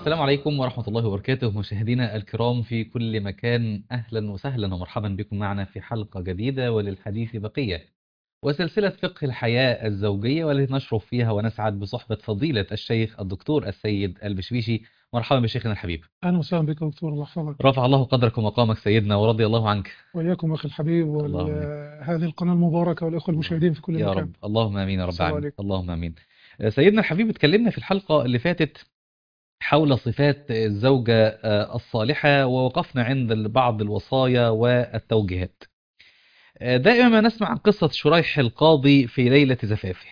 السلام عليكم ورحمة الله وبركاته مشاهدينا الكرام في كل مكان أهلا وسهلا ومرحبا بكم معنا في حلقة جديدة وللحديث بقية وسلسلة فقه الحياة الزوجية والتي نشرف فيها ونسعد بصحبة فضيلة الشيخ الدكتور السيد البشبيشي مرحبا بشيخنا الحبيب اهلا وسهلا بك دكتور الله يحفظك رفع الله قدرك ومقامك سيدنا ورضي الله عنك واياكم اخي الحبيب اللهم وهذه القناه المباركه والاخوه المشاهدين في كل يا مكان رب اللهم امين يا رب السلام العالمين عليكم. اللهم امين آه، سيدنا الحبيب اتكلمنا في الحلقة اللي فاتت حول صفات الزوجة آه، الصالحة ووقفنا عند بعض الوصايا والتوجيهات آه، دائما ما نسمع عن قصة شريح القاضي في ليلة زفافه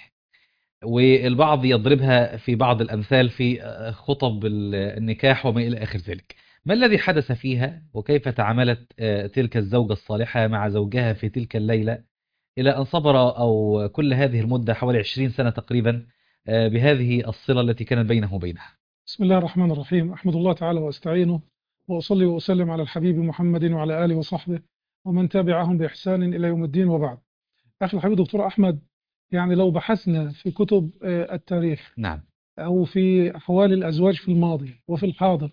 والبعض يضربها في بعض الأمثال في آه، خطب ال- النكاح وما إلى آخر ذلك ما الذي حدث فيها وكيف تعاملت آه، تلك الزوجة الصالحة مع زوجها في تلك الليلة إلى أن صبر أو كل هذه المدة حوالي 20 سنة تقريبا آه، بهذه الصلة التي كانت بينه وبينها بسم الله الرحمن الرحيم احمد الله تعالى واستعينه واصلي واسلم على الحبيب محمد وعلى اله وصحبه ومن تبعهم باحسان الى يوم الدين وبعد اخي الحبيب دكتور احمد يعني لو بحثنا في كتب آه، التاريخ نعم او في احوال الازواج في الماضي وفي الحاضر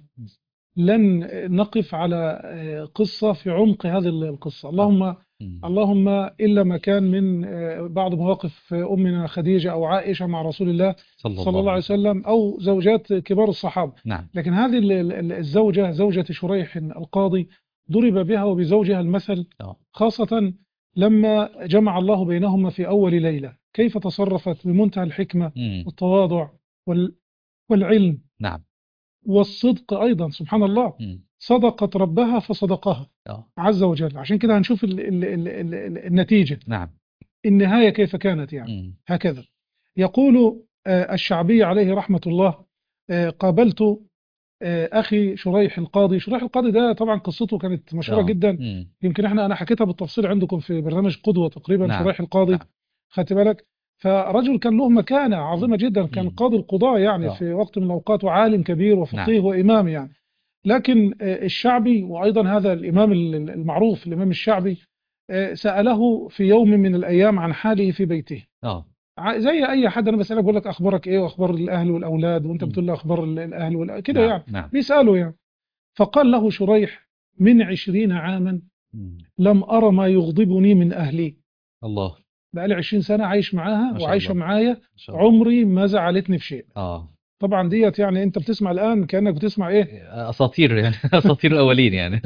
لن نقف على آه، قصه في عمق هذه القصه اللهم مم. اللهم إلا ما كان من آه، بعض مواقف آه، أمنا خديجة أو عائشة مع رسول الله صلى, صلى الله عليه وسلم أو زوجات كبار الصحابة نعم لكن هذه ال- ال- الزوجة زوجة شريح القاضي ضرب بها وبزوجها المثل آه. خاصة لما جمع الله بينهما في أول ليلة كيف تصرفت بمنتهى الحكمة مم. والتواضع وال- والعلم نعم والصدق أيضا سبحان الله مم. صدقت ربها فصدقها آه. عز وجل عشان كده هنشوف ال ال ال ال ال النتيجة نعم النهاية كيف كانت يعني مم. هكذا يقول آه، الشعبي عليه رحمة الله آه، قابلت آه، أخي شريح القاضي شريح القاضي ده طبعا قصته كانت مشهورة آه. جدا مم. يمكن احنا أنا حكيتها بالتفصيل عندكم في برنامج قدوة تقريبا نعم. شريح القاضي نعم. خدت بالك فرجل كان له مكانة عظيمة جدا كان مم. قاضي القضاة يعني آه. في وقت من الأوقات وعالم كبير وفقيه نعم. وإمام يعني لكن آه، الشعبي وأيضا هذا الإمام ال- المعروف الإمام الشعبي آه، سأله في يوم من الأيام عن حاله في بيته آه. ع- زي اي حد انا بسالك بقول لك اخبارك ايه واخبار الاهل والاولاد وانت مم. بتقول له اخبار ال- الاهل والأ- كده نعم. يعني نعم بيساله يعني فقال له شريح من عشرين عاما مم. لم ارى ما يغضبني من اهلي الله بقى لي 20 سنه عايش معاها ما شاء وعايشه الله. معايا ما شاء الله. عمري ما زعلتني في شيء آه طبعا ديت يعني انت بتسمع الان كانك بتسمع ايه اساطير يعني اساطير الاولين يعني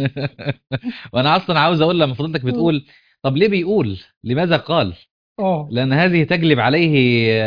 وانا اصلا عاوز اقول لما فضلتك بتقول طب ليه بيقول لماذا قال اه لان هذه تجلب عليه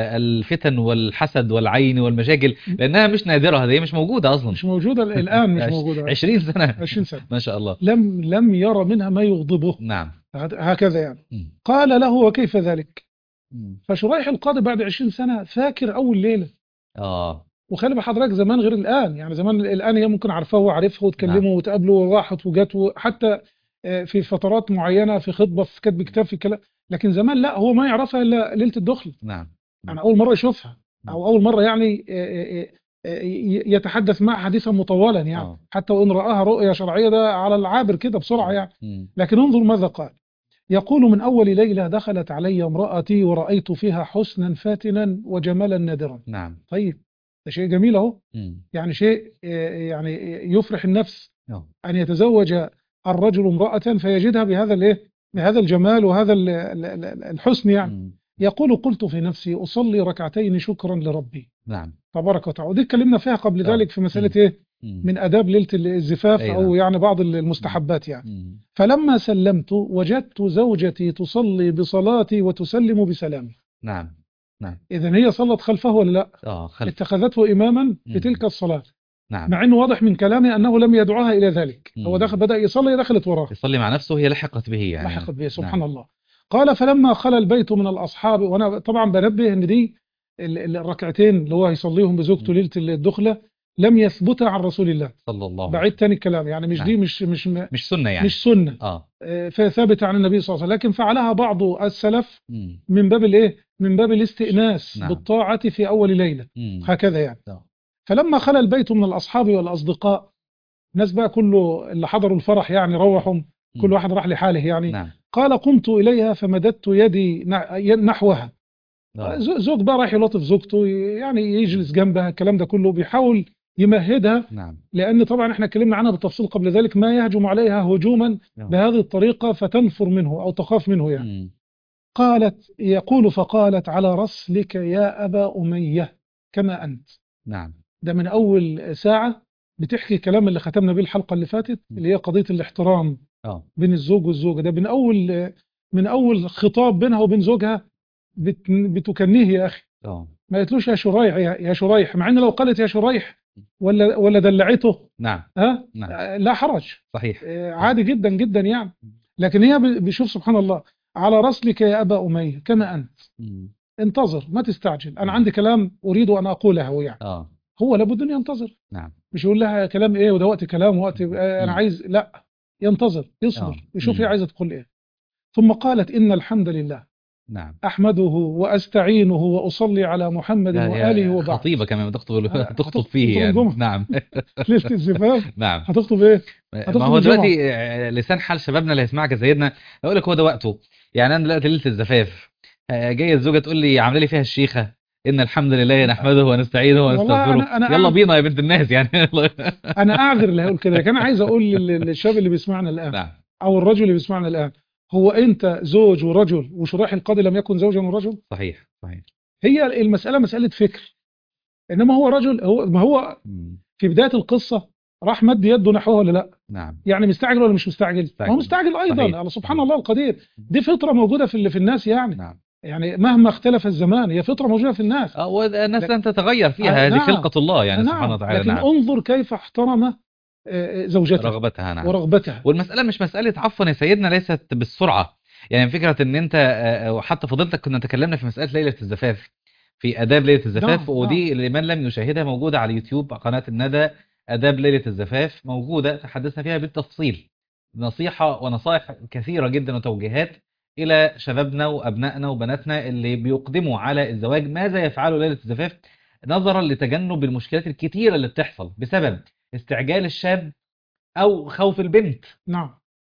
الفتن والحسد والعين والمشاكل لانها مش نادره هذه مش موجوده اصلا مش موجوده الان مش عش- موجوده 20 سنه 20 سنه ما شاء الله لم لم يرى منها ما يغضبه نعم هكذا يعني مم. قال له وكيف ذلك مم. فشريح القاضي بعد 20 سنه فاكر اول ليله اه وخلي بال حضرتك زمان غير الان يعني زمان الان هي ممكن عارفاه وعارفها وتكلمه نعم. وتقابله وراحت وجت حتى آه، في فترات معينه في خطبه في كتب كتاب في كلام لكن زمان لا هو ما يعرفها الا ليله الدخل نعم يعني اول مره يشوفها او اول مره يعني آه، آه، آه، ي- يتحدث معها حديثا مطولا يعني آه. حتى وان راها رؤيه شرعيه ده على العابر كده بسرعه يعني مم. لكن انظر ماذا قال يقول من اول ليله دخلت علي امراتي ورايت فيها حسنا فاتنا وجمالا نادرا نعم طيب ده شيء جميل اهو مم. يعني شيء آه، يعني يفرح النفس آه. أن يتزوج الرجل امرأة فيجدها بهذا الايه بهذا الجمال وهذا ال- ال- ال- الحسن يعني مم. يقول قلت في نفسي أصلي ركعتين شكرا لربي نعم تبارك وتعالى ودي اتكلمنا فيها قبل آه. ذلك في مسألة مم. ايه مم. من آداب ليلة الزفاف أي أو نعم. يعني بعض المستحبات يعني مم. فلما سلمت وجدت زوجتي تصلي بصلاتي وتسلم بسلامي نعم نعم إذا هي صلت خلفه ولا لا اه خلف اتخذته إماما مم. في تلك الصلاة نعم مع انه واضح من كلامه انه لم يدعوها الى ذلك مم. هو دخل بدا يصلي دخلت وراه يصلي مع نفسه هي لحقت به يعني لحقت به سبحان نعم. الله قال فلما خلى البيت من الاصحاب وانا طبعا بنبه ان دي ال- ال- الركعتين اللي هو هيصليهم بزوجته مم. ليله الدخله لم يثبتا عن رسول الله صلى الله عليه بعيد تاني الكلام يعني مش نعم. دي مش مش م- مش سنه يعني مش سنه اه آه، فثابته عن النبي صلى الله عليه وسلم لكن فعلها بعض السلف مم. من باب الايه من باب الاستئناس نعم. بالطاعه في اول ليله مم. هكذا يعني آه. فلما خلى البيت من الأصحاب والأصدقاء الناس بقى كله اللي حضروا الفرح يعني روحهم كل مم. واحد راح لحاله يعني نعم قال قمت إليها فمددت يدي نع- نحوها آه. ز- زوج بقى رايح يلطف زوجته يعني يجلس جنبها الكلام ده كله بيحاول يمهدها نعم لأن طبعا احنا اتكلمنا عنها بالتفصيل قبل ذلك ما يهجم عليها هجوما نعم. بهذه الطريقة فتنفر منه أو تخاف منه يعني مم. قالت يقول فقالت على رسلك يا أبا أمية كما أنت نعم ده من أول ساعة بتحكي الكلام اللي ختمنا بيه الحلقة اللي فاتت اللي هي قضية الاحترام اه بين الزوج والزوجة ده من أول من أول خطاب بينها وبين زوجها بت- بتكنيه يا أخي اه ما قالتلوش يا شريح يا يا شريح مع ان لو قالت يا شريح ولا ولا دلعته نعم ها نعم آه، لا حرج صحيح آه، عادي جدا جدا يعني لكن هي ب- بيشوف سبحان الله على رسلك يا ابا اميه كما انت مم. انتظر ما تستعجل انا عندي كلام اريد ان اقوله يعني اه هو لابد ان ينتظر نعم مش يقول لها كلام ايه وده وقت كلام وقت آه، انا مم. عايز لا ينتظر يصبر آه. يشوف هي مم. عايزه تقول ايه ثم قالت ان الحمد لله نعم احمده واستعينه واصلي على محمد لا، هي واله وبعد خطيبة كمان بتخطب آه، تخطب هتخطب فيه يوم يعني الجمعة. نعم ليله الزفاف نعم هتخطب ايه هتخطب ما هو الجمعة. دلوقتي آه، لسان حال شبابنا اللي هيسمعك يا سيدنا اقول لك هو ده وقته يعني انا دلوقتي ليله الزفاف آه، جايه الزوجه تقول لي عامله لي فيها الشيخه ان الحمد لله نحمده ونستعينه والله ونستغفره أنا- أنا يلا أعلم- بينا يا بنت الناس يعني انا اعذر اللي هيقول كده لكن انا عايز اقول لل- للشاب اللي بيسمعنا الان نعم او الرجل اللي بيسمعنا الان هو انت زوج ورجل وشريح القاضي لم يكن زوجا ورجل صحيح صحيح هي المساله مساله فكر انما هو رجل هو ما هو مم. في بدايه القصه راح مد يده نحوه ولا لا نعم يعني مستعجل ولا مش مستعجل ما هو مستعجل. مستعجل ايضا صحيح. على سبحان صحيح. الله القدير دي فطره موجوده في ال- في الناس يعني نعم يعني مهما اختلف الزمان هي فطره موجوده في الناس اه والناس لك- لن تتغير آه، فيها هذه نعم. خلقة الله يعني نعم سبحانه وتعالى لكن نعم انظر كيف احترم آه، آه، زوجته رغبتها نعم ورغبتها والمسألة مش مسألة عفوا يا سيدنا ليست بالسرعة يعني فكرة ان انت آه، وحتى فضيلتك كنا تكلمنا في مسألة ليلة الزفاف في آداب ليلة الزفاف نعم، ودي لمن لم يشاهدها موجودة على يوتيوب قناة الندى آداب ليلة الزفاف موجودة تحدثنا فيها بالتفصيل نصيحة ونصائح كثيرة جدا وتوجيهات إلى شبابنا وأبنائنا وبناتنا اللي بيقدموا على الزواج ماذا يفعلوا ليلة الزفاف نظرا لتجنب المشكلات الكتيرة اللي بتحصل بسبب استعجال الشاب أو خوف البنت نعم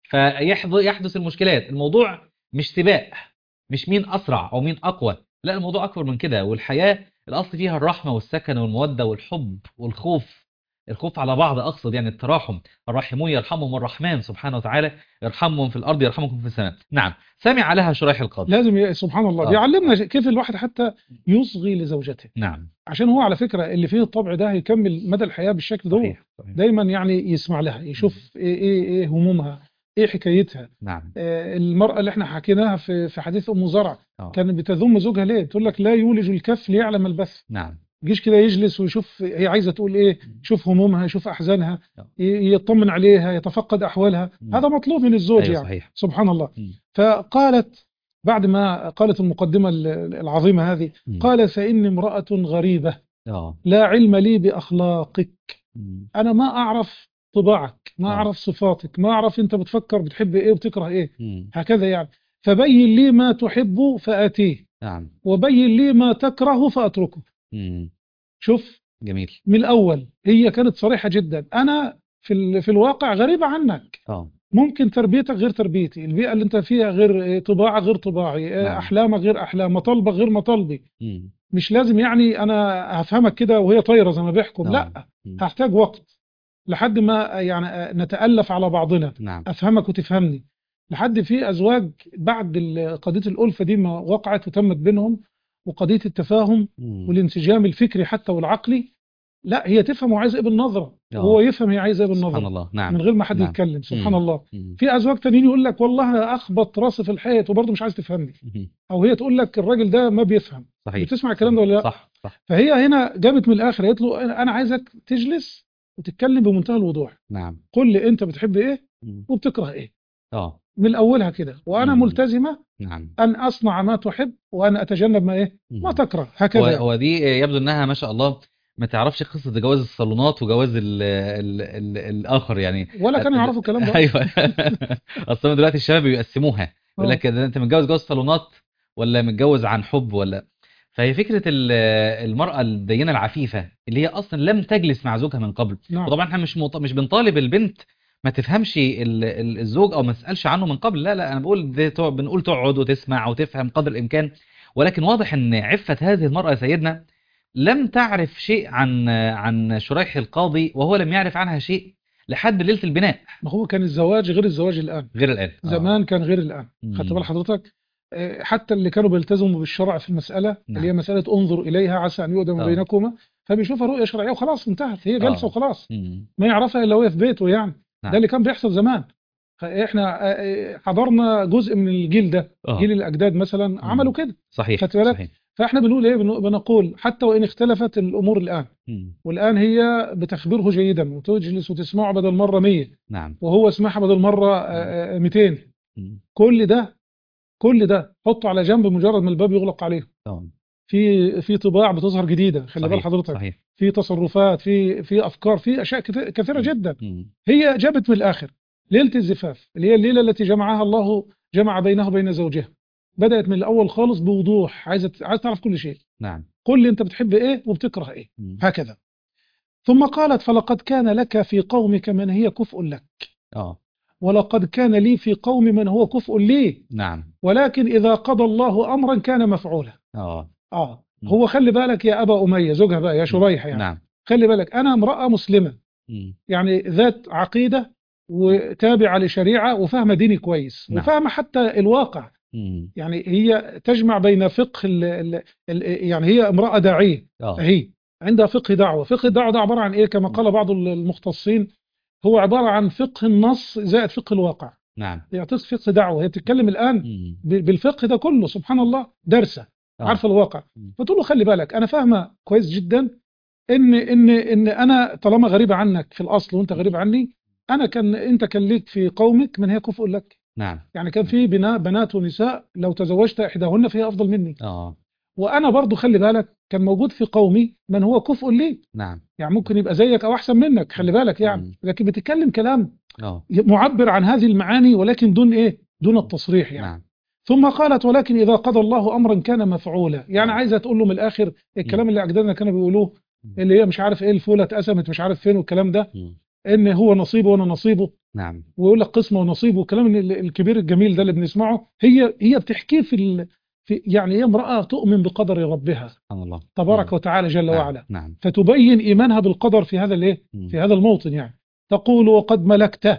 فيحدث المشكلات الموضوع مش سباق مش مين أسرع أو مين أقوى لا الموضوع أكبر من كده والحياة الأصل فيها الرحمة والسكن والمودة والحب والخوف الخوف على بعض أقصد يعني التراحم الراحمون يرحمهم الرحمن سبحانه وتعالى يرحمهم في الأرض يرحمكم في السماء نعم سمع لها شريح القاضي لازم ي... سبحان الله آه. بيعلمنا كيف الواحد حتى يصغي لزوجته نعم عشان هو على فكرة اللي فيه الطبع ده هيكمل مدى الحياة بالشكل ده صحيح صحيح دايما يعني يسمع لها يشوف ايه ايه, إيه همومها ايه حكايتها نعم آه المرأة اللي احنا حكيناها في في حديث ام زرع آه. كانت بتذم زوجها ليه تقول لك لا يولج الكف ليعلم البث نعم يجيش كده يجلس ويشوف هي عايزة تقول ايه يشوف همومها يشوف احزانها آه. ي- يطمن عليها يتفقد احوالها مم. هذا مطلوب من الزوج أيوة يعني صحيح سبحان الله مم. فقالت بعد ما قالت المقدمة ال- العظيمة هذه مم. قال فإني امرأة غريبة آه لا علم لي بأخلاقك مم. أنا ما أعرف طباعك ما آه. أعرف صفاتك ما أعرف أنت بتفكر بتحب إيه وبتكره إيه مم. هكذا يعني فبين لي ما تحب فآتيه نعم وبين لي ما تكره فأتركه مم. شوف جميل من الأول هي كانت صريحة جدا أنا في, ال- في الواقع غريبة عنك آه ممكن تربيتك غير تربيتي البيئة اللي انت فيها غير إيه، طباعك غير طباعي إيه، نعم. أحلامك غير أحلام مطالبك غير مطالبي مم. مش لازم يعني أنا هفهمك كده وهي طايرة زي ما بيحكم آه. لا مم. هحتاج وقت لحد ما يعني نتألف على بعضنا نعم أفهمك وتفهمني لحد في أزواج بعد ال- قضية الألفة دي ما وقعت وتمت بينهم وقضية التفاهم مم. والانسجام الفكري حتى والعقلي لا هي تفهم وعايزة ايه بالنظرة آه. وهو يفهم هي عايزة ايه سبحان بالنظرة الله نعم من غير ما حد نعم. يتكلم سبحان مم. الله مم. في ازواج تانيين يقول لك والله أنا اخبط راسي في الحيط وبرضه مش عايز تفهمني مم. او هي تقول لك الراجل ده ما بيفهم صحيح بتسمع الكلام ده ولا لا صح صح فهي هنا جابت من الاخر قالت له أنا- انا عايزك تجلس وتتكلم بمنتهى الوضوح نعم قل لي انت بتحب ايه مم. وبتكره ايه اه من اولها كده وانا مم. ملتزمه نعم ان اصنع ما تحب وان اتجنب ما ايه ما تكره هكذا و- يعني. ودي يبدو انها ما شاء الله ما تعرفش قصة جواز الصالونات وجواز ال ال ال الآخر يعني ولا كانوا يعرفوا الكلام ده ايوه اصلا دلوقتي الشباب بيقسموها يقول آه. لك ده انت متجوز جواز صالونات ولا متجوز عن حب ولا فهي فكرة ال- المرأة الدينة العفيفة اللي هي أصلا لم تجلس مع زوجها من قبل نعم وطبعا احنا مش مط... مش بنطالب البنت ما تفهمش ال... ال- الزوج او ما تسالش عنه من قبل لا لا انا بقول ده تق- بنقول تقعد وتسمع وتفهم قدر الامكان ولكن واضح ان عفه هذه المراه يا سيدنا لم تعرف شيء عن عن شريح القاضي وهو لم يعرف عنها شيء لحد ليلة البناء ما هو كان الزواج غير الزواج الآن غير الآن آه. زمان كان غير الآن مم. خدت بال حضرتك آه، حتى اللي كانوا بيلتزموا بالشرع في المسألة نعم. اللي هي مسألة انظر إليها عسى أن يؤدم آه. بينكما فبيشوفها رؤية شرعية وخلاص انتهت هي جلسة آه. وخلاص مم. ما يعرفها إلا وهي في بيته يعني نعم. ده اللي كان بيحصل زمان احنا آه، آه، حضرنا جزء من الجيل ده آه. جيل الأجداد مثلا عملوا كده صحيح خدت بالك؟ صحيح فاحنا بنقول ايه بن- بنقول حتى وإن اختلفت الأمور الآن مم. والآن هي بتخبره جيدا وتجلس وتسمعه بدل مرة 100 نعم وهو سمعها بدل مرة آه، آه، 200 مم. كل ده كل ده حطه على جنب مجرد ما الباب يغلق عليه تمام. في في طباع بتظهر جديده خلي بال صحيح حضرتك صحيح في تصرفات في في افكار في اشياء كثير- كثيره جدا مم. هي جابت من الاخر ليله الزفاف اللي هي الليله التي جمعها الله جمع بينه وبين زوجها بدات من الاول خالص بوضوح عايزه عايز تعرف كل شيء نعم قل لي انت بتحب ايه وبتكره ايه مم. هكذا ثم قالت فلقد كان لك في قومك من هي كفء لك اه ولقد كان لي في قوم من هو كفء لي نعم ولكن إذا قضى الله أمرا كان مفعولا اه آه مم. هو خلي بالك يا أبا أمية زوجها بقى يا شريح يعني نعم خلي بالك أنا امرأة مسلمة مم. يعني ذات عقيدة وتابعة لشريعة وفاهمة ديني كويس نعم. وفاهمة حتى الواقع مم. يعني هي تجمع بين فقه ال ال ال يعني هي امرأة داعية اه هي عندها فقه دعوة فقه الدعوة ده عبارة عن إيه كما قال بعض المختصين هو عبارة عن فقه النص زائد فقه الواقع نعم يعطيك فقه دعوة هي بتتكلم الآن مم. ب- بالفقه ده كله سبحان الله درسة آه. عارفه الواقع مم. فتقول له خلي بالك انا فاهمه كويس جدا ان ان ان انا طالما غريبه عنك في الاصل وانت غريب عني انا كان انت كان ليك في قومك من هي كفء لك نعم يعني كان في بناء بنات ونساء لو تزوجت احداهن فهي افضل مني اه وانا برضو خلي بالك كان موجود في قومي من هو كفء لي نعم يعني ممكن يبقى زيك او احسن منك خلي بالك مم. يعني لكن بتتكلم كلام اه معبر عن هذه المعاني ولكن دون ايه دون التصريح يعني نعم ثم قالت ولكن إذا قضى الله أمرا كان مفعولا يعني نعم. عايزة تقول له من الآخر الكلام اللي أجدادنا كانوا بيقولوه مم. اللي هي مش عارف إيه الفولة اتقسمت مش عارف فين والكلام ده مم. إن هو نصيبه وأنا نصيبه نعم ويقول لك قسمه ونصيبه والكلام ال- الكبير الجميل ده اللي بنسمعه هي هي بتحكيه في, ال... في يعني هي امرأة تؤمن بقدر ربها سبحان الله تبارك مم. وتعالى جل نعم. وعلا نعم فتبين إيمانها بالقدر في هذا الإيه مم. في هذا الموطن يعني تقول وقد ملكته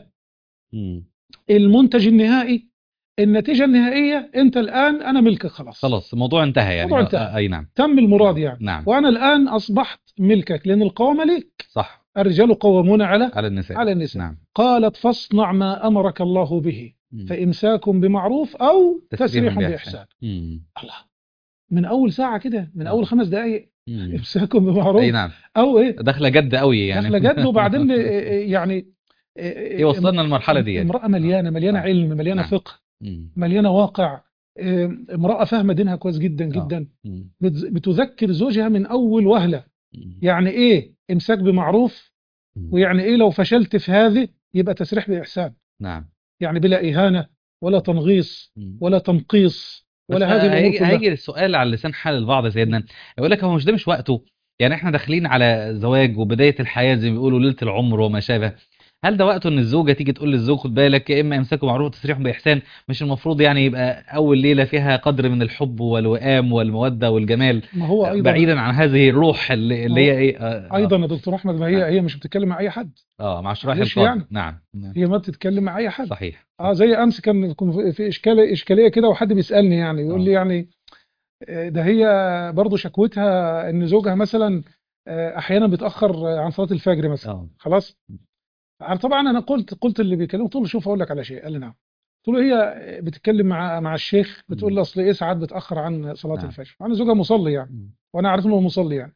مم. المنتج النهائي النتيجة النهائية أنت الآن أنا ملكك خلاص خلاص الموضوع انتهى يعني الموضوع انتهى. آه، اي نعم تم المراد يعني نعم وأنا الآن أصبحت ملكك لأن القوامة ليك صح الرجال قوامون على على النساء على النساء نعم قالت فاصنع ما أمرك الله به مم. فإمساك بمعروف أو تسريح بإحسان. بإحسان مم. الله من أول ساعة كده من أول آه. خمس دقايق مم. إمساك بمعروف اي نعم أو إيه داخله جد قوي يعني داخلة جد وبعدين يعني ايه وصلنا للمرحله دي يعني. امرأة مليانة مليانة آه. علم مليانة نعم. فقه مم. مليانة واقع إيه، امرأة فاهمة دينها كويس جدا آه. جدا مم. بتز- بتذكر زوجها من أول وهلة مم. يعني إيه إمساك بمعروف مم. ويعني إيه لو فشلت في هذه يبقى تسريح بإحسان نعم يعني بلا إهانة ولا تنغيص مم. ولا تنقيص بس ولا هذه الأمور هيجي, كلها هيجي السؤال على لسان حال البعض يا سيدنا يقول لك هو مش ده مش وقته يعني احنا داخلين على زواج وبدايه الحياه زي ما بيقولوا ليله العمر وما شابه هل ده وقته ان الزوجه تيجي تقول للزوج خد بالك يا اما امساك معروف وتسريح باحسان مش المفروض يعني يبقى اول ليله فيها قدر من الحب والوئام والموده والجمال ما هو أيضا بعيدا عن هذه الروح اللي, اللي هي ايه آه أيضا يا دكتور أحمد ما هي نعم. هي مش بتتكلم مع أي حد اه مع شرائح معلش القاضي يعني. نعم نعم. هي ما بتتكلم مع أي حد صحيح اه زي امس كان كان في اشكال اشكاليه كده وحد بيسالني يعني يقول آه. لي يعني آه، ده هي برضه شكوتها ان زوجها مثلا آه، احيانا بيتاخر عن صلاه الفجر مثلا اه خلاص انا طبعا انا قلت قلت اللي بيكلمه قلت له شوف اقول لك على شيء قال لي نعم قلت له هي بتتكلم مع مع الشيخ بتقول له اصل ايه ساعات بتاخر عن صلاه نعم. الفجر انا زوجها مصلي يعني مم. وانا عارف انه مصلي يعني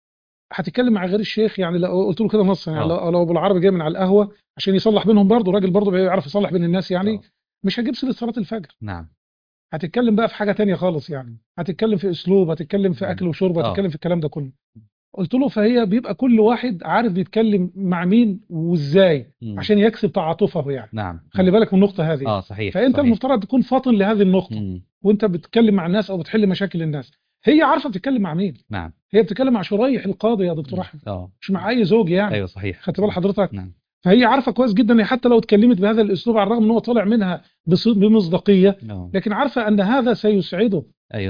هتتكلم مع غير الشيخ يعني لو قلت له كده نصا يعني آه. لو لو ابو العربي جاي من على القهوه عشان يصلح بينهم برضه راجل برضه بيعرف يصلح بين الناس يعني آه. مش هجيب سيره صلاه الفجر نعم هتتكلم بقى في حاجه تانية خالص يعني هتتكلم في اسلوب هتتكلم في مم. اكل وشرب آه. هتتكلم في الكلام ده كله قلت له فهي بيبقى كل واحد عارف بيتكلم مع مين وازاي مم. عشان يكسب تعاطفه يعني نعم خلي بالك من النقطه هذه اه صحيح فانت صحيح. المفترض تكون فاطن لهذه النقطه مم. وانت بتتكلم مع الناس او بتحل مشاكل الناس هي عارفه بتتكلم مع مين نعم هي بتتكلم مع شريح القاضي يا دكتور احمد اه مش مع اي زوج يعني ايوه صحيح خدت بال حضرتك نعم فهي عارفه كويس جدا ان حتى لو اتكلمت بهذا الاسلوب على الرغم ان هو طالع منها بص- بمصداقيه اه لكن عارفه ان هذا سيسعده ايوه نعم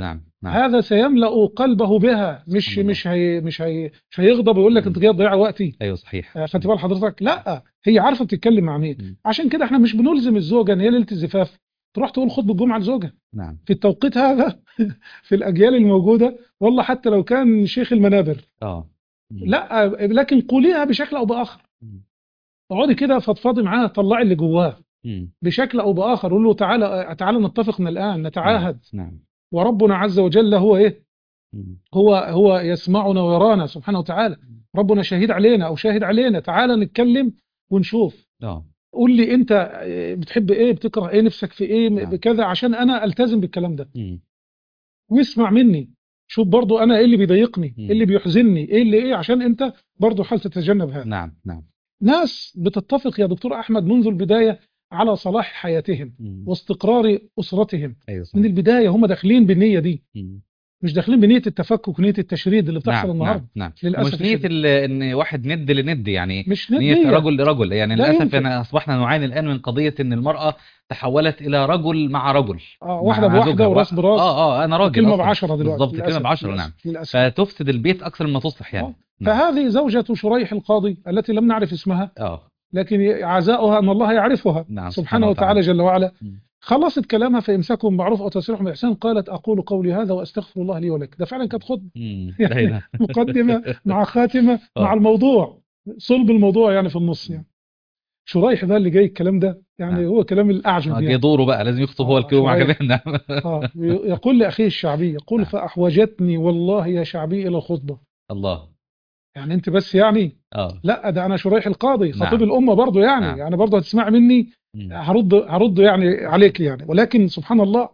نعم. هذا سيملأ قلبه بها مش سبحان الله. مش هي مش هي مش هيغضب ويقول لك مم. انت جاي تضيع وقتي ايوه صحيح آه، خدت بال حضرتك لا هي عارفه بتتكلم مع مين مم. عشان كده احنا مش بنلزم الزوجه ان هي ليله الزفاف تروح تقول خطبه الجمعه لزوجها نعم في التوقيت هذا في الاجيال الموجوده والله حتى لو كان شيخ المنابر اه مم. لا لكن قوليها بشكل او باخر مم. اقعدي كده فضفضي معاها طلعي اللي جواه مم. بشكل او باخر قول له تعالى تعالى نتفق من الان نتعاهد نعم وربنا عز وجل هو ايه مم. هو هو يسمعنا ويرانا سبحانه وتعالى ربنا شهيد علينا او شاهد علينا تعالى نتكلم ونشوف اه قول لي انت آه، بتحب ايه بتكره ايه نفسك في ايه نعم. بكذا عشان انا التزم بالكلام ده مم. ويسمع مني شوف برضو انا ايه اللي بيضايقني مم. ايه اللي بيحزنني ايه اللي ايه عشان انت برضو حاول تتجنب هذا نعم نعم ناس بتتفق يا دكتور احمد منذ البدايه على صلاح حياتهم مم. واستقرار اسرتهم ايوه صحيح من البدايه هم داخلين بالنيه دي مم. مش داخلين بنيه التفكك ونيه التشريد اللي بتحصل نعم النهارده نعم نعم للاسف مش نية الشديد. ال- ان واحد ند لند يعني مش نية نية رجل لرجل يعني لا للاسف يمكن. يعني اصبحنا نعاني الان من قضيه ان المراه تحولت الى رجل مع رجل اه مع واحده بواحده زوجها. وراس براس اه اه انا راجل كلمه أصلاً. بعشره دلوقتي بالظبط كلمه للأسف، بعشره للأسف، نعم للاسف فتفسد البيت اكثر مما تصلح يعني آه. نعم. فهذه زوجة شريح القاضي التي لم نعرف اسمها اه لكن عزاؤها أن الله يعرفها نعم سبحانه وتعالى جل وعلا مم. خلصت كلامها فإمساكم بمعروف أو تسريح بإحسان قالت أقول قولي هذا وأستغفر الله لي ولك ده فعلا كانت خطبة مم. يعني أيوة. مقدمة مع خاتمة آه. مع الموضوع صلب الموضوع يعني في النص يعني شريح ده اللي جاي الكلام ده يعني نعم. هو كلام الأعجب آه، جه يعني دوره بقى لازم يخطب هو آه، الكيلو مع شوية. كمان نعم آه. يقول لأخيه الشعبي يقول نعم. فأحوجتني والله يا شعبي إلى الخطبة الله يعني أنت بس يعني اه لا ده أنا شريح القاضي خطيب نعم. الأمة برضو يعني نعم. يعني برضو هتسمع مني مم. هرد هرد يعني عليك يعني ولكن سبحان الله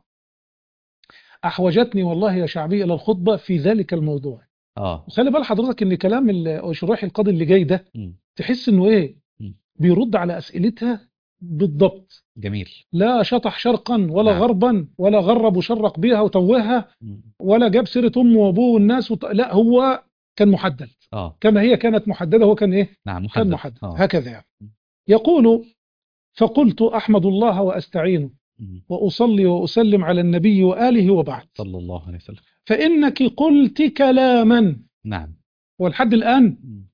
احوجتني والله يا شعبي الى الخطبه في ذلك الموضوع اه وخلي بال حضرتك ان كلام ال- شروح القاضي اللي جاي ده مم. تحس انه ايه مم. بيرد على اسئلتها بالضبط جميل لا شطح شرقا ولا نعم. غربا ولا غرب وشرق بيها وتوهها مم. ولا جاب سيره امه وابوه والناس وط... لا هو كان محدد اه كما هي كانت محدده هو كان ايه نعم كان محدد محدد اه هكذا يعني يقول فقلت احمد الله واستعينه مم. واصلي واسلم على النبي واله وبعد صلى الله عليه وسلم فإنك قلت كلاما نعم ولحد الآن مم.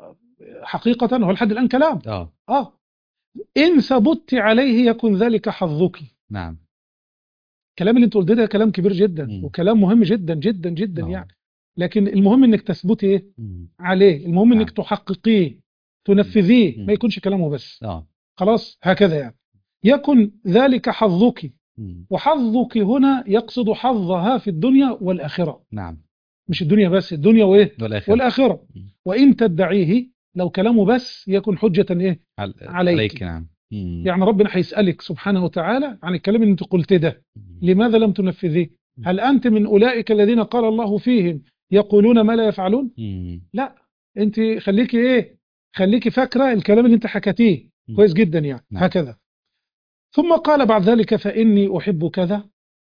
حقيقة هو لحد الآن كلام اه آه إن ثبت عليه يكن ذلك حظك نعم الكلام اللي انت قلت ده كلام كبير جدا مم. وكلام مهم جدا جدا جدا آه. يعني لكن المهم انك تثبتي ايه مم. عليه المهم انك نعم. تحققيه تنفذيه مم. ما يكونش كلامه بس اه خلاص هكذا يعني يكن ذلك حظك مم. وحظك هنا يقصد حظها في الدنيا والآخرة نعم مش الدنيا بس الدنيا وإيه والاخر والآخرة مم. وإن تدعيه لو كلامه بس يكن حجة إيه على... عليك. عليك نعم مم. يعني ربنا هيسألك سبحانه وتعالى عن الكلام اللي أنت قلت ده مم. لماذا لم تنفذيه هل أنت من أولئك الذين قال الله فيهم يقولون ما لا يفعلون مم. أنت خليكي إيه خليكي فاكرة الكلام اللي أنت حكتيه مم. كويس جدا يعني نعم. هكذا ثم قال بعد ذلك فإني أحب كذا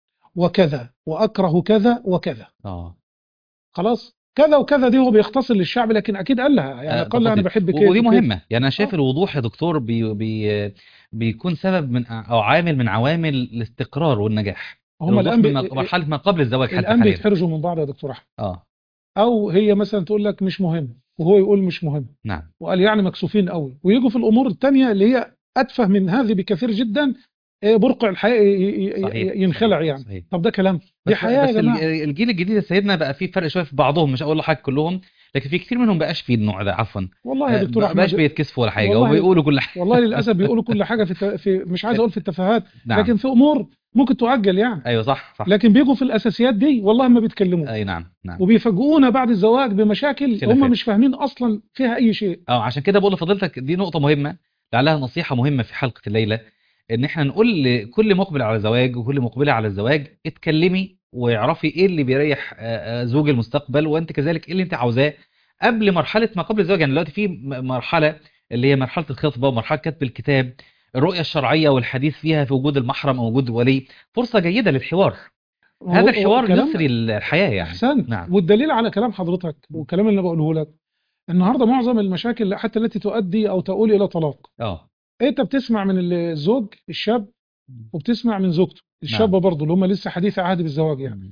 وكذا وأكره كذا وكذا اه خلاص كذا وكذا دي هو بيختصر للشعب لكن أكيد قال لها يعني آه، قال لها أنا تفاصيل. بحب كيف ودي وكيف. مهمة يعني أنا شايف آه. الوضوح يا دكتور بي بي بيكون سبب من أو عامل من عوامل الاستقرار والنجاح هم الوضوح الآن من بي... مرحلة ما قبل الزواج حتى الآن حاليا بيتحرجوا من بعض يا دكتور أحمد اه أو هي مثلا تقول لك مش مهم وهو يقول مش مهم نعم وقال يعني مكسوفين قوي ويجوا في الأمور التانية اللي هي أتفه من هذه بكثير جدا آه، برقع الحياة ي- ي- صحيح ينخلع صحيح، يعني صحيح. طب ده كلام دي بس حياة بس يا جماعة الج- الجيل الجديد يا سيدنا بقى فيه فرق شويه في بعضهم مش هقول لحضرتك كلهم لكن في كتير منهم بقاش فيه النوع ده عفوا والله يا آه، دكتور ما بقاش أحمد بيتكسفوا ولا حاجه والله- وبيقولوا كل حاجه والله للأسف بيقولوا كل حاجة في, الت... في مش عايز أقول في التفاهات نعم لكن في أمور ممكن تؤجل يعني ايوه صح صح لكن بيجوا في الأساسيات دي والله ما بيتكلموا اي نعم نعم وبيفاجئونا بعد الزواج بمشاكل خلافات. هم مش فاهمين أصلا فيها أي شيء اه عشان كده بقول لفضيلتك دي نقطة مهمة لعلها نصيحة مهمة في حلقة الليلة ان احنا نقول لكل مقبل على زواج وكل مقبلة على الزواج اتكلمي واعرفي ايه اللي بيريح آه، آه، زوج المستقبل وانت كذلك ايه اللي انت عاوزاه قبل مرحلة ما قبل الزواج يعني دلوقتي في م- مرحلة اللي هي مرحلة الخطبة ومرحلة كتب الكتاب الرؤية الشرعية والحديث فيها في وجود المحرم او وجود الولي فرصة جيدة للحوار هو- هذا هو الحوار كلام- يسري الحياة يعني احسنت نعم. والدليل على كلام حضرتك والكلام اللي انا بقوله لك النهارده معظم المشاكل حتى التي تؤدي او تؤول الى طلاق اه انت بتسمع من الزوج الشاب وبتسمع من زوجته الشابه برضه اللي هم لسه حديث عهد بالزواج يعني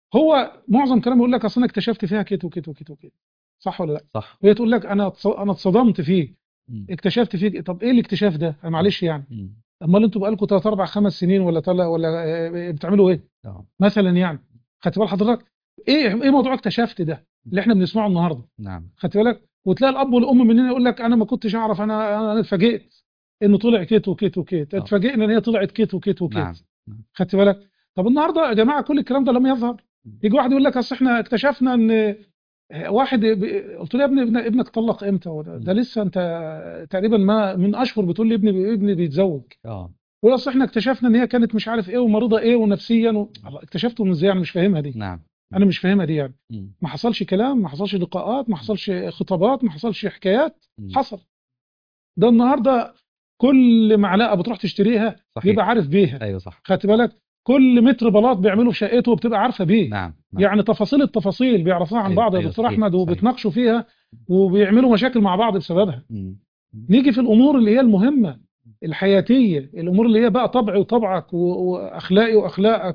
هو معظم كلامه يقول لك اصل انا اكتشفت فيها كده وكده وكده وكده صح ولا لا صح وهي تقول لك انا اتص- انا اتصدمت فيه مم. اكتشفت فيه طب ايه الاكتشاف ده معلش يعني مم. امال انتوا بقالكم 3 4 5 سنين ولا طلع ولا آه، بتعملوا ايه اه مثلا يعني خدت بال حضرتك ايه ايه موضوع اكتشفت ده اللي احنا بنسمعه النهارده نعم خدت بالك وتلاقي الاب والام مننا يقول لك انا ما كنتش اعرف انا انا اتفاجئت انه طلع كيت وكيت وكيت آه. اتفاجئنا ان هي طلعت كيت وكيت وكيت نعم خدت بالك طب النهارده يا جماعه كل الكلام ده لم يظهر يجي واحد يقول لك اصل احنا اكتشفنا ان واحد ب- قلت له يا ابني ابن- ابنك طلق امتى وده- ده لسه انت تقريبا ما من اشهر بتقول لي ابني ابني بيتزوج اه ويقول اصل احنا اكتشفنا ان هي كانت مش عارف ايه ومريضه ايه ونفسيا و... الله، اكتشفته من ازاي انا مش فاهمها دي نعم انا مش فاهمها دي يعني مم. ما حصلش كلام ما حصلش لقاءات ما حصلش خطابات ما حصلش حكايات مم. حصل ده النهارده كل معلقه بتروح تشتريها صحيح بيبقى عارف بيها ايوه صح خدت بالك كل متر بلاط بيعمله في شقته بتبقى عارفه بيه نعم نعم يعني تفاصيل التفاصيل بيعرفوها عن أيوة، بعض يا أيوة، دكتور صحيح، احمد صحيح. وبيتناقشوا فيها وبيعملوا مشاكل مع بعض بسببها مم. نيجي في الامور اللي هي المهمه الحياتيه الامور اللي هي بقى طبعي وطبعك و- واخلاقي واخلاقك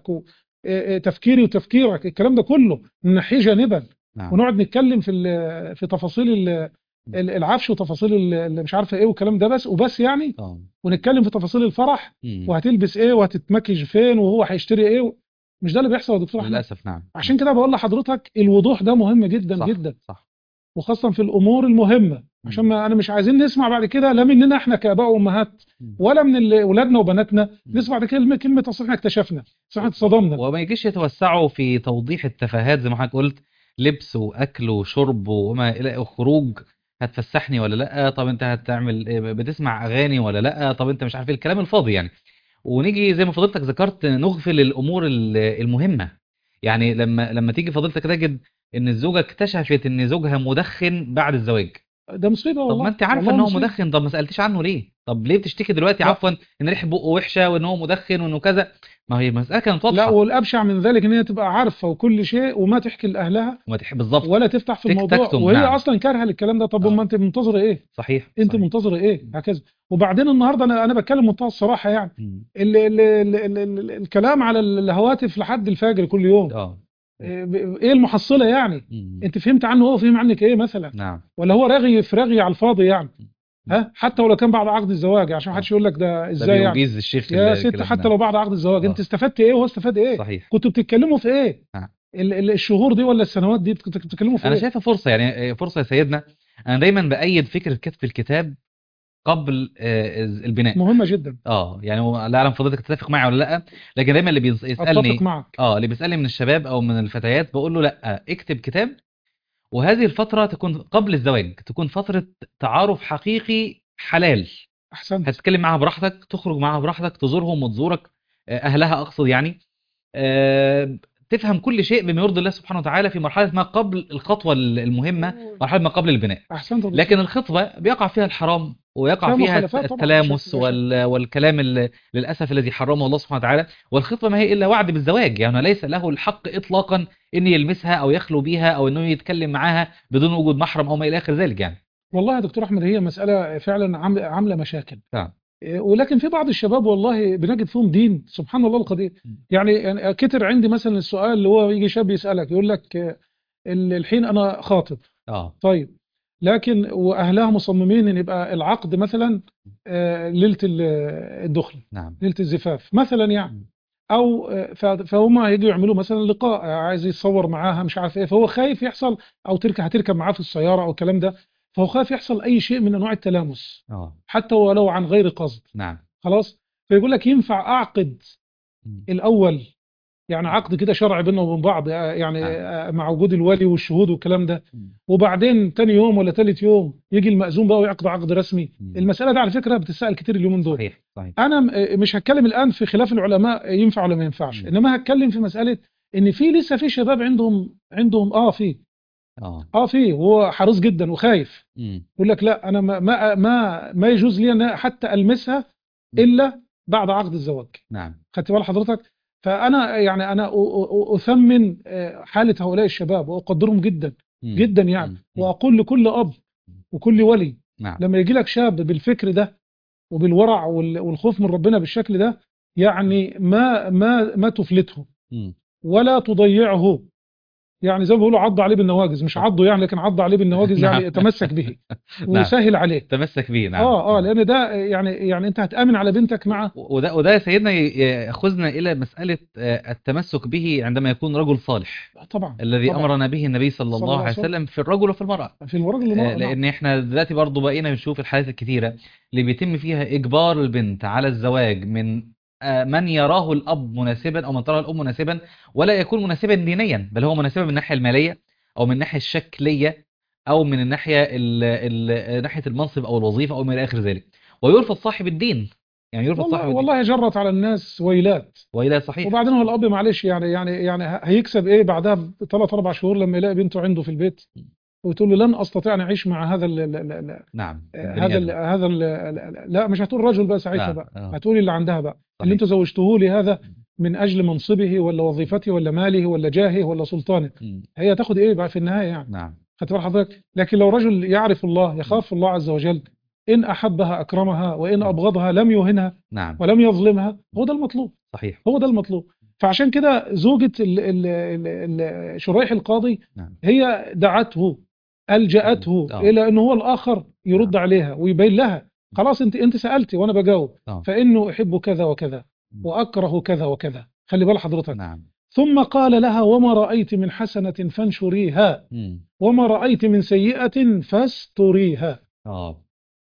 وتفكيري وتفكيرك الكلام ده كله ننحيه جانبا نعم ونقعد نتكلم في ال- في تفاصيل ال- ال- العفش وتفاصيل ال- اللي مش عارفه ايه والكلام ده بس وبس يعني اه ونتكلم في تفاصيل الفرح مم. وهتلبس ايه وهتتمكج فين وهو هيشتري ايه مش ده اللي بيحصل يا دكتور احمد للاسف نعم عشان كده بقول لحضرتك الوضوح ده مهم جدا صح جدا صح وخاصه في الامور المهمه عشان ما انا مش عايزين نسمع بعد كده لا مننا احنا كاباء وامهات مم. ولا من ال- اولادنا وبناتنا مم. نسمع بعد كلمه كلمه اصل احنا اكتشفنا اصل احنا اتصدمنا وما يجيش يتوسعوا في توضيح التفاهات زي ما حضرتك قلت لبس واكل وشرب وما الى وخروج هتفسحني ولا لا طب انت هتعمل إيه؟ بتسمع اغاني ولا لا طب انت مش عارف ايه الكلام الفاضي يعني ونيجي زي ما فضلتك ذكرت نغفل الامور ال- المهمه يعني لما لما تيجي فضلتك تجد ان الزوجه اكتشفت ان زوجها مدخن بعد الزواج ده مصيبه طب والله ما انت عارفه والله ان هو مصيبة. مدخن طب ما سالتيش عنه ليه طب ليه بتشتكي دلوقتي لا. عفوا ان ريحه بقه وحشه وان هو مدخن وانه كذا ما هي مساله كانت لا واضحه والابشع من ذلك ان هي تبقى عارفه وكل شيء وما تحكي لاهلها وما تحب بالظبط ولا تفتح في تك- الموضوع تكتم، وهي نعم. اصلا كارهه للكلام ده طب آه. وما انت منتظره ايه صحيح انت صحيح. منتظره ايه هكذا وبعدين النهارده انا انا بتكلم منتهى الصراحه يعني مم. ال ال ال ال ال الكلام على الهواتف لحد الفجر كل يوم اه ايه ب- إيه المحصله يعني مم. انت فهمت عنه هو فهم عنك ايه مثلا نعم ولا هو رغي في رغي على الفاضي يعني ها حتى ولو كان بعد عقد الزواج عشان ما حدش يقول لك ده ده ازاي يعني بيجيز الشيخ يا ال- ست الكلام حتى ده. لو بعد عقد الزواج آه. انت استفدت ايه وهو استفاد ايه صحيح كنتوا بتتكلموا في ايه نعم. ال- ال- الشهور دي ولا السنوات دي كنتوا بتتكلموا في انا ايه شايفها فرصه يعني فرصه يا سيدنا انا دايما بايد فكره كتب الكتاب قبل آه، البناء مهمه جدا اه يعني هو لا اعلم فضلتك تتفق معي ولا لا لكن دايما اللي بيس- يسالني اتفق معك اه اللي بيسالني من الشباب او من الفتيات بقول له لا اكتب كتاب وهذه الفتره تكون قبل الزواج تكون فتره تعارف حقيقي حلال احسنت هتتكلم معاها براحتك تخرج معاها براحتك تزورهم وتزورك آه، اهلها اقصد يعني آه، تفهم كل شيء بما يرضي الله سبحانه وتعالى في مرحله ما قبل الخطوه المهمه مرحله ما قبل البناء احسنت لكن الخطبه بيقع فيها الحرام ويقع فيها فيها مخالفات طبعاً، التلامس بشكل- وال- والكلام ال- للاسف الذي حرمه الله سبحانه وتعالى والخطبه ما هي الا وعد بالزواج يعني ليس له الحق اطلاقا ان يلمسها او يخلو بيها او انه يتكلم معاها بدون وجود محرم او ما الى اخر ذلك يعني والله يا دكتور احمد هي مساله فعلا عامله عامله مشاكل نعم. إيه، ولكن في بعض الشباب والله بنجد فيهم دين سبحان الله القدير م. يعني يعني كتر عندي مثلا السؤال اللي هو يجي شاب يسالك يقول لك آه، ال- الحين انا خاطب اه طيب لكن واهلها مصممين ان يبقى العقد مثلا آه، ليله ال- الدخله نعم ليله الزفاف مثلا يعني م. او آه، ف- فهم هيجوا يعملوا مثلا لقاء آه، عايز يتصور معاها مش عارف ايه فهو خايف يحصل او تركب هتركب معاه في السياره او الكلام ده فهو خايف يحصل اي شيء من انواع التلامس اه حتى ولو عن غير قصد نعم خلاص فيقول لك ينفع اعقد م. الاول يعني عقد كده شرعي بيننا وبين بعض آه، يعني نعم. آه، مع وجود الولي والشهود والكلام ده م. وبعدين تاني يوم ولا تالت يوم يجي المأذون بقى ويعقد عقد رسمي م. المسألة دي على فكرة بتتسأل كتير اليومين دول صحيح صحيح انا م- مش هتكلم الان في خلاف العلماء ينفع ولا ما ينفعش م. انما هتكلم في مسألة ان في لسه في شباب عندهم عندهم اه في اه اه في وهو حريص جدا وخايف م. يقول لك لا انا ما ما ما, ما يجوز لي ان حتى المسها الا بعد عقد الزواج نعم خدت بال حضرتك فانا يعني انا أ- أ- اثمن آه، حالة هؤلاء الشباب واقدرهم جدا م. جدا يعني م. م. واقول لكل اب وكل ولي نعم لما يجي لك شاب بالفكر ده وبالورع وال- والخوف من ربنا بالشكل ده يعني ما ما ما تفلته م. ولا تضيعه يعني زي ما بيقولوا عض عليه بالنواجز مش عضه يعني لكن عض عليه بالنواجز نعم. يعني تمسك به نعم. وسهل عليه تمسك به نعم اه اه لان ده يعني يعني انت هتامن على بنتك مع وده وده يا سيدنا ي- ياخذنا الى مساله آه، التمسك به عندما يكون رجل صالح طبعا الذي طبعا. امرنا به النبي صلى صلى الله الله عليه عليه وسلم. وسلم في الرجل وفي المراه في الورق اللي آه، نعم. لان احنا دلوقتي برضه بقينا بنشوف الحالات الكثيره اللي بيتم فيها اجبار البنت على الزواج من آه، من يراه الاب مناسبا او من تراه الام مناسبا ولا يكون مناسبا دينيا بل هو مناسبا من الناحيه الماليه او من الناحيه الشكليه او من الناحيه ال ال ناحيه المنصب او الوظيفه او ما الى اخر ذلك ويرفض صاحب الدين يعني يرفض صاحب والله, الدين والله جرت على الناس ويلات والى صحيح وبعدين هو الاب معلش يعني يعني يعني هيكسب ايه بعدها بثلاث اربع شهور لما يلاقي بنته عنده في البيت وتقول له لن استطيع ان اعيش مع هذا ال ال ال نعم هذا ال هذا ال لا مش هتقول رجل بقى ساعتها نعم، بقى آه. هتقولي اللي عندها بقى صحيح. اللي انتوا زوجتوه لي هذا من اجل منصبه ولا وظيفته ولا ماله ولا جاهه ولا سلطانه مم. هي تاخد ايه بقى في النهايه يعني نعم خدت بال حضرتك لكن لو رجل يعرف الله يخاف الله عز وجل ان احبها اكرمها وان ابغضها لم يهنها نعم ولم يظلمها هو ده المطلوب صحيح هو ده المطلوب فعشان كده زوجة ال- ال- ال- ال- شريح القاضي نعم هي دعته ألجأته آه. إلى أنه هو الآخر يرد عليها ويبين لها خلاص أنت أنت سألتي وأنا بجاوب آه. فإنه أحب كذا وكذا مم. وأكره كذا وكذا خلي بال حضرتك نعم ثم قال لها وما رأيت من حسنة فانشريها مم. وما رأيت من سيئة فاستريها اه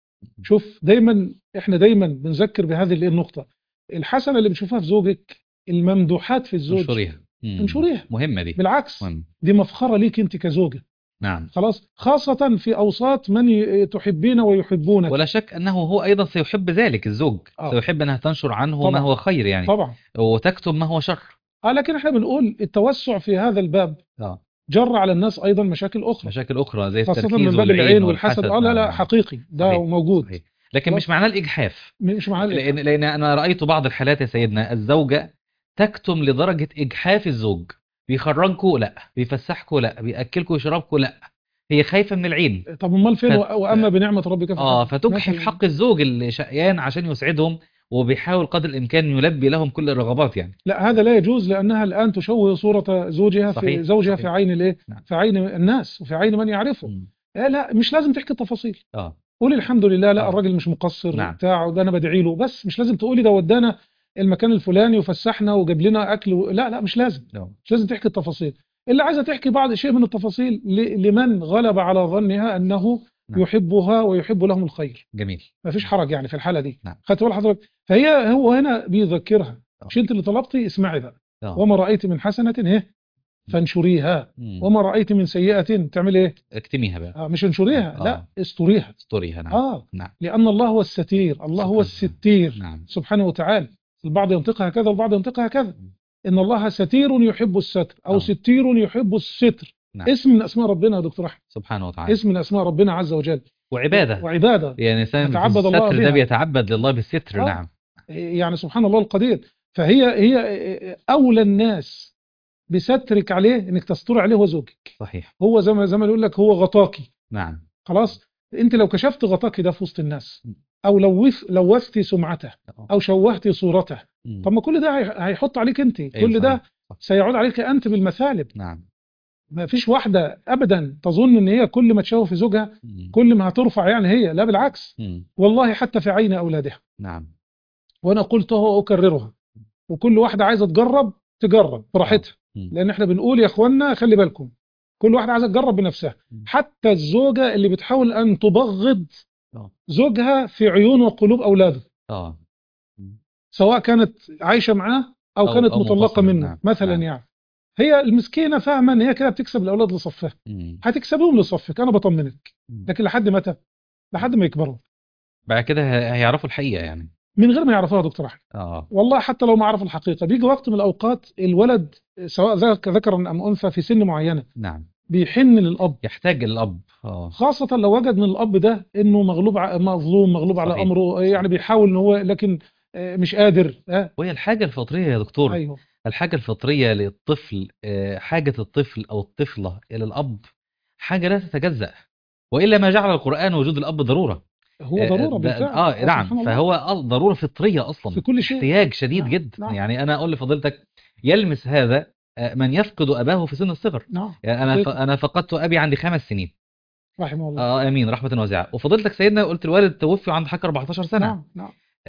شوف دايما احنا دايما بنذكر بهذه اللي- النقطة الحسنة اللي بتشوفها في زوجك الممدوحات في الزوج انشريها مم. انشريها. مهمه دي بالعكس مهم. دي مفخرة ليك انت كزوجة نعم خلاص خاصة في أوساط من ي- تحبين ويحبونك ولا شك انه هو ايضا سيحب ذلك الزوج آه. سيحب انها تنشر عنه طبعا. ما هو خير يعني طبعا وتكتم ما هو شر آه لكن احنا بنقول التوسع في هذا الباب اه جر على الناس أيضا مشاكل أخرى مشاكل اخرى زي خاصة التركيز من باب والعين العين والحسد آه لا لا نعم. حقيقي ده صحيح. موجود صحيح. لكن خلاص. مش معناه الاجحاف مش معناه لان لان انا رايت بعض الحالات يا سيدنا الزوجه تكتم لدرجه اجحاف الزوج بيخرجكوا لا بيفسحكوا لا بياكلكوا ويشربكوا لا هي خايفه من العين طب امال فين فت- و- واما بنعمه ربك اه فحدث. فتجحف مثلاً. حق الزوج اللي شقيان عشان يسعدهم وبيحاول قدر الامكان يلبي لهم كل الرغبات يعني لا هذا لا يجوز لانها الان تشوه صوره زوجها صحيح، في زوجها صحيح. في عين الايه نعم. في عين الناس وفي عين من يعرفه مم. لا لا مش لازم تحكي التفاصيل اه قولي الحمد لله لا آه. الراجل مش مقصر نعم. بتاع ده انا بدعي له بس مش لازم تقولي ده ودانا المكان الفلاني وفسحنا وجاب لنا اكل و... لا لا مش لازم نعم. مش لازم تحكي التفاصيل اللي عايزه تحكي بعض شيء من التفاصيل ل... لمن غلب على ظنها انه نعم. يحبها ويحب لهم الخير جميل ما فيش حرج يعني في الحاله دي نعم. خدت بال حضرتك فهي هو هنا بيذكرها آه. مش انت اللي طلبتي اسمعي بقى اه وما رايت من حسنه ايه فانشريها مم. وما رايت من سيئه تعمل ايه اكتميها بقى آه مش انشريها آه. لا استريها استوريها نعم اه نعم لان الله هو الستير الله هو سبحانه. الستير نعم سبحانه وتعالى البعض ينطقها كذا والبعض ينطقها كذا ان الله ستير يحب الستر او آه. ستير يحب الستر نعم. اسم من اسماء ربنا يا دكتور احمد سبحانه وتعالى اسم من اسماء ربنا عز وجل وعباده وعباده يعني الانسان يتعبد الله بالستر ده بها. بيتعبد لله بالستر آه. نعم يعني سبحان الله القدير فهي هي اولى الناس بسترك عليه انك تستر عليه هو زوجك صحيح هو زي ما زي ما يقول لك هو غطاكي نعم خلاص انت لو كشفت غطاكي ده في وسط الناس م. او لوث لوثتي سمعته او شوهتي صورته مم. طب ما كل ده هي- هيحط عليك انت أيوة كل ده صحيح. صح. سيعود عليك انت بالمثالب نعم ما فيش واحده ابدا تظن ان هي كل ما تشوه في زوجها مم. كل ما هترفع يعني هي لا بالعكس مم. والله حتى في عين اولادها نعم وانا قلتها واكررها وكل واحده عايزه تجرب تجرب براحتها مم. لان احنا بنقول يا اخوانا خلي بالكم كل واحده عايزه تجرب بنفسها مم. حتى الزوجه اللي بتحاول ان تبغض آه. زوجها في عيون وقلوب اولاده اه مم. سواء كانت عايشه معاه او, أو- كانت أو مطلقه منفصلة، منه نعم، مثلا نعم. يعني هي المسكينه فاهمه ان هي كده بتكسب الاولاد لصفها مم. هتكسبهم لصفك انا بطمنك مم. لكن لحد متى لحد ما يكبروا بعد كده ه- هيعرفوا الحقيقة يعني من غير ما يعرفوها يا دكتور احمد اه والله حتى لو ما عرفوا الحقيقه بيجي وقت من الاوقات الولد سواء ذك- ذكرا ام انثى في سن معينه نعم بيحن للاب يحتاج الأب اه خاصة لو وجد من الأب ده إنه مغلوب ع- مظلوم مغلوب على صحيح. أمره يعني بيحاول إن هو لكن آه، مش قادر آه، وهي الحاجة الفطرية يا دكتور أيوه الحاجة الفطرية للطفل آه، حاجة الطفل أو الطفلة إلى الأب حاجة لا تتجزأ وإلا ما جعل القرآن وجود الأب ضرورة هو آه، ضرورة ده- بالفعل اه سبحان نعم الله. فهو آه، ضرورة فطرية أصلا في كل شيء احتياج شديد نعم، جدا نعم. يعني أنا أقول لفضيلتك يلمس هذا آه، من يفقد اباه في سن الصغر نعم يعني انا ف... حقيقة. انا فقدت ابي عندي خمس سنين رحمه الله اه امين رحمه واسعه وفضلتك سيدنا قلت الوالد توفي وعنده حاجه 14 سنه نعم نعم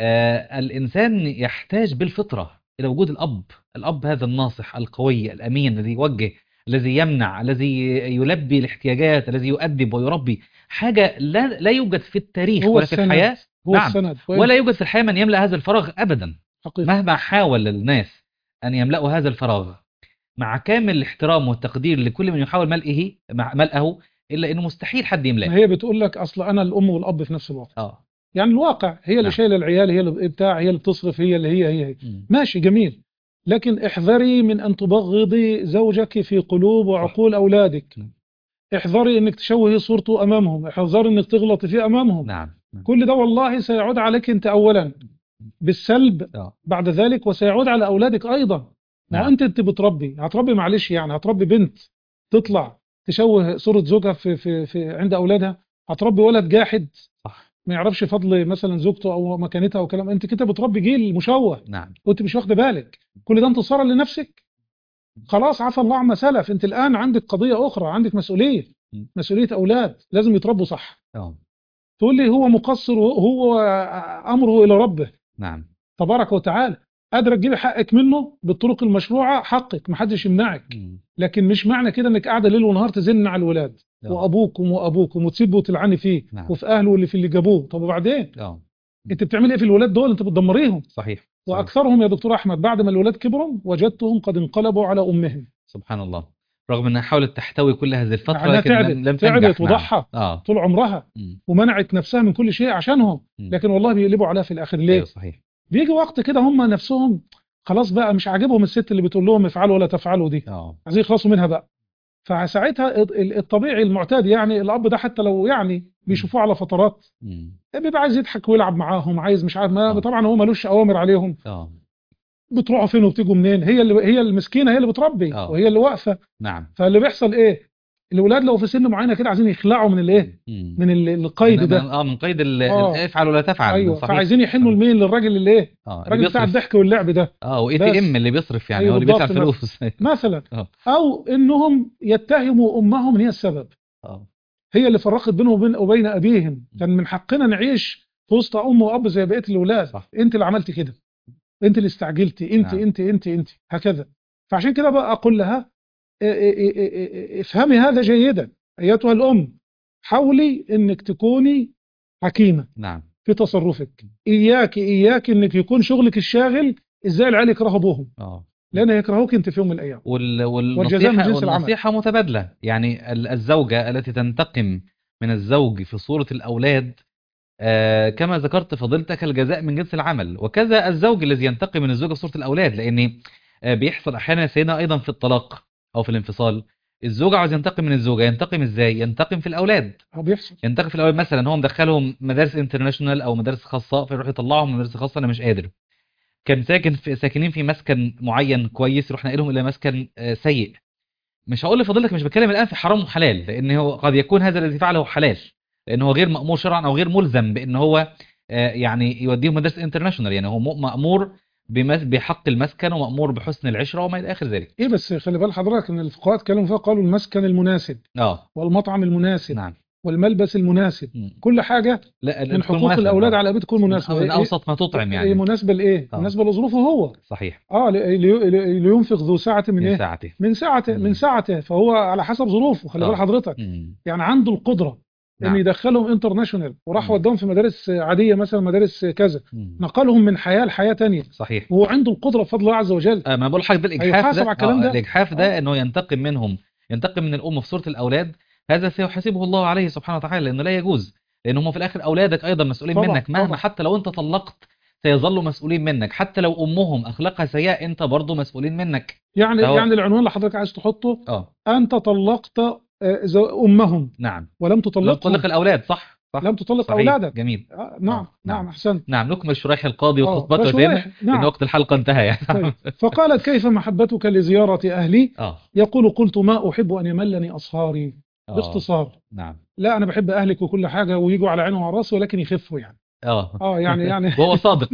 آه الإنسان يحتاج بالفطرة إلى وجود الأب الأب هذا الناصح القوي الأمين الذي يوجه الذي يمنع الذي يلبي الاحتياجات الذي يؤدب ويربي حاجة لا, لا يوجد في التاريخ هو ولا في السند. الحياة هو نعم. السند ولا يوجد في الحياة من يملأ هذا الفراغ أبدا حقيقة مهما حاول الناس أن يملأوا هذا الفراغ مع كامل الاحترام والتقدير لكل من يحاول ملئه مع ملئه إلا إنه مستحيل حد ما يملأه هي بتقول لك اصل انا الام والاب في نفس الوقت آه يعني الواقع هي اللي نعم. شايله العيال هي اللي بتاع هي اللي بتصرف هي اللي هي هي, هي. مم. ماشي جميل لكن احذري من ان تبغضي زوجك في قلوب وعقول اولادك نعم. احذري انك تشوهي صورته امامهم احذري انك تغلطي فيه امامهم نعم نعم. كل ده والله سيعود عليك انت اولا بالسلب آه. بعد ذلك وسيعود على اولادك ايضا ما نعم. انت انت بتربي هتربي معلش يعني هتربي بنت تطلع تشوه صورة زوجها في في في عند اولادها هتربي ولد جاحد صح ما يعرفش فضل مثلا زوجته او مكانتها او كلام انت كده بتربي جيل مشوه نعم وانت مش واخده بالك كل ده انتصارا لنفسك خلاص عفى الله عما سلف انت الان عندك قضيه اخرى عندك مسؤوليه م. مسؤوليه اولاد لازم يتربوا صح آه تقول لي هو مقصر وهو امره الى ربه نعم تبارك وتعالى قادره تجيبي حقك منه بالطرق المشروعه حقك محدش يمنعك مم. لكن مش معنى كده انك قاعده ليل ونهار تزن على الولاد آه. وابوكم وابوكم وتسيبوا وتلعني فيه نعم. وفي اهله واللي في اللي جابوه طب وبعدين اه انت بتعمل ايه في الولاد دول انت بتدمريهم صحيح صحيح. واكثرهم يا دكتور احمد بعد ما الولاد كبروا وجدتهم قد انقلبوا على امهم سبحان الله رغم انها حاولت تحتوي كل هذه الفتره معناها لكن تعبت لم, لم تعبت تنجح نعم. وضحت اه طول عمرها مم. ومنعت نفسها من كل شيء عشانهم مم. لكن والله بيقلبوا عليها في الاخر ليه ايوه صحيح بيجي وقت كده هم نفسهم خلاص بقى مش عاجبهم الست اللي بتقول لهم افعلوا ولا تفعلوا دي اه عايزين يخلصوا منها بقى فساعتها ال- الطبيعي المعتاد يعني الاب ده حتى لو يعني بيشوفوه على فترات مم. بيبقى عايز يضحك ويلعب معاهم عايز مش عارف ما آه. طبعا هو ملوش اوامر عليهم اه بتروحوا فين وبتيجوا منين هي اللي هي المسكينه هي اللي بتربي آه. وهي اللي واقفه نعم فاللي بيحصل ايه الاولاد لو في سن معينه كده عايزين يخلعوا من الايه مم. من ال- القيد من- ده من- اه من قيد ال- آه. ال- افعل ولا تفعل ايوه صحيح. فعايزين يحنوا صحيح. لمين للراجل اللي ايه اه اللي الراجل بتاع بيصرف الضحك واللعب ده اه واي بس. تي ام اللي بيصرف يعني أيوة هو اللي بالضبط بيدفع نعم. فلوس مثلا اه او انهم يتهموا امهم ان هي السبب اه هي اللي فرقت بينهم وبين وبين ابيهم كان من حقنا نعيش في وسط ام واب زي بقيه الاولاد صح. انت اللي عملت كده انت اللي استعجلتي انت نعم. انت انت انت هكذا فعشان كده بقى اقول لها ا- ا- ا- ا- افهمي هذا جيدا ايتها الام حاولي انك تكوني حكيمه نعم في تصرفك اياك اياك انك يكون شغلك الشاغل ازاي العيال يكرهوا ابوهم اه لان هيكرهوك انت في يوم من الايام وال... والجزاء من والنصيحة جنس العمل. والنصيحة متبادلة يعني ال- الزوجة التي تنتقم من الزوج في صورة الأولاد آه كما ذكرت فضيلتك الجزاء من جنس العمل وكذا الزوج الذي ينتقم من الزوجة في صورة الأولاد لأن آه بيحصل أحيانا يا سيدنا أيضا في الطلاق أو في الانفصال الزوج عاوز ينتقم من الزوجة ينتقم إزاي ينتقم في الأولاد هو بيحصل ينتقم في الأولاد مثلا هو مدخلهم مدارس انترناشونال أو مدارس خاصة فيروح يطلعهم من مدارس خاصة أنا مش قادر كان ساكن في ساكنين في مسكن معين كويس يروح ناقلهم الى مسكن آه، سيء مش هقول لفضيلتك مش بتكلم الان في حرام وحلال لان هو قد يكون هذا الذي فعله حلال لان هو غير مامور شرعا او غير ملزم بان هو آه، يعني يوديهم مدرسه انترناشونال يعني هو م- مامور بمس- بحق المسكن ومامور بحسن العشره وما الى اخر ذلك ايه بس خلي بال حضرتك ان الفقهاء اتكلموا فيها قالوا المسكن المناسب اه والمطعم المناسب نعم والملبس المناسب مم. كل حاجه لا من تكون حقوق مناسبة. الاولاد آه. على ابيه تكون مناسبه من إيه- اوسط ما تطعم إيه يعني مناسبه لايه آه. مناسبه لظروفه هو صحيح اه لي- لي- لي- لينفق ذو سعه من من ايه ساعته من ساعته مم. من ساعته فهو على حسب ظروفه خلي آه. بال حضرتك مم. يعني عنده القدره ان نعم يدخلهم انترناشونال وراح مم. وداهم في مدارس عاديه مثلا مدارس كذا مم. نقلهم من حياه لحياه تانية صحيح وهو عنده القدره بفضل الله عز وجل آه، ما بقول لحضرتك ده الاجحاف هيحاسب ده على الكلام آه، ده. الاجحاف ده آه. انه ينتقم منهم ينتقم من الام في صوره الاولاد هذا سيحاسبه الله عليه سبحانه وتعالى لانه لا يجوز لان هم في الاخر اولادك ايضا مسؤولين طبعا، منك مهما طبعا. حتى لو انت طلقت سيظلوا مسؤولين منك حتى لو امهم اخلاقها سيئه انت برضه مسؤولين منك يعني فهو- يعني العنوان اللي حضرتك عايز تحطه اه انت طلقت آه، زو- امهم نعم ولم لم تطلقهم تطلق الاولاد صح صح لم تطلق صحيح. اولادك جميل آه نعم آه، نعم نعم. احسنت نعم نكمل شريح القاضي آه، وخطبته فشويح، فين ان نعم وقت الحلقه انتهى يعني طيب. فقالت كيف محبتك لزيارة أهلي اه يقول قلت ما أحب أن يملني أصهاري آه، باختصار نعم لا أنا بحب أهلك وكل حاجة ويجوا على عيني وعلى راسي ولكن يخفوا يعني اه اه يعني يعني وهو صادق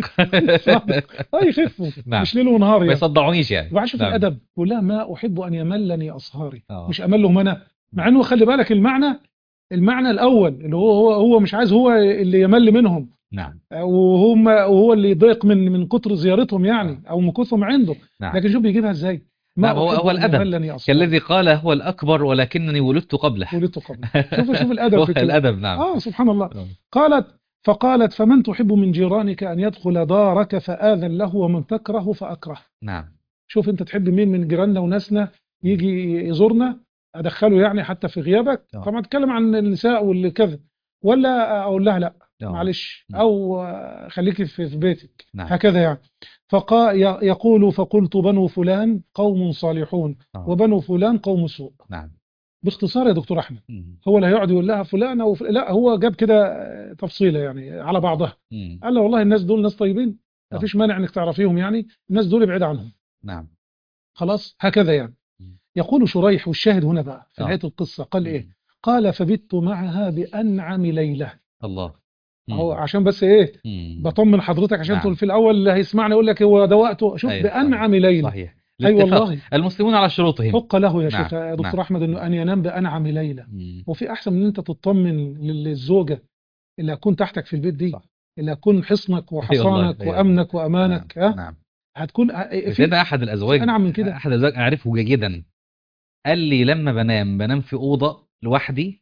صادق. اه يخفوا نعم. مش ليل ونهار ما يعني يصدعونيش يعني وبعد شوف نعم. الادب يقول لها ما احب ان يملني اصهاري آه. مش املهم انا مع انه خلي بالك المعنى المعنى الاول اللي هو هو هو مش عايز هو اللي يمل منهم نعم وهم وهو اللي يضيق من من كتر زيارتهم يعني او من كثرهم عنده نعم لكن شوف بيجيبها ازاي ما نعم، هو- أحب هو أن الأدب. يملني أصهاري. كالذي قال هو الأكبر ولكنني ولدت قبله ولدت قبل شوف شوف الادب هو في كده الأدب نعم اه سبحان الله آه. قالت فقالت فمن تحب من جيرانك ان يدخل دارك فاذن له ومن تكره فاكره نعم شوف انت تحب مين من جيراننا وناسنا يجي يزورنا ادخله يعني حتى في غيابك آه. طبعا اتكلم عن النساء واللي كذا ولا اقول لها لا آه. معلش م. او آه، خليكي في في بيتك نعم هكذا يعني فقا ي- يقول فقلت بنو فلان قوم صالحون آه. وبنو فلان قوم سوء نعم باختصار يا دكتور احمد مم. هو لا يقعد يقول لها فلانه وف... لا هو جاب كده آه، تفصيله يعني على بعضها مم. قال له والله الناس دول ناس طيبين آه. ما فيش مانع انك تعرفيهم يعني الناس دول ابعد عنهم نعم خلاص هكذا يعني مم. يقول شريح والشاهد هنا بقى في آه. نهايه القصه قال ايه مم. قال فبت معها بانعم ليله الله مم. اهو عشان بس ايه مم. بطمن حضرتك عشان نعم. تقول في الاول اللي هيسمعني يقول لك هو ده وقته شوف أيوة، بانعم ليله صحيح اي الاتفاق. والله المسلمون على شروطهم حق له يا نعم، شيخ يا دكتور نعم. احمد انه ان ينام بانعم ليله مم. وفي احسن من ان انت تطمن للزوجه اللي هتكون تحتك في البيت دي صح. اللي هتكون حصنك وحصانك أيوة. وامنك وامانك نعم. ها نعم هتكون في سيدنا أحد الأزواج أنعم من كده. أحد الأزواج أعرفه جيدا قال لي لما بنام بنام في أوضة لوحدي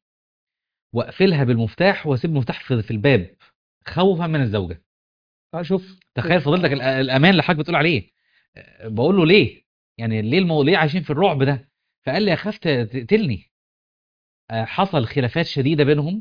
وأقفلها بالمفتاح وأسيب المفتاح في في الباب خوفا من الزوجة آه، شوف تخيل فضيلتك ال- الأمان اللي حضرتك بتقول عليه أه، بقول له ليه يعني ليه المو... ليه عايشين في الرعب ده فقال لي أخاف ت- تقتلني أه، حصل خلافات شديدة بينهم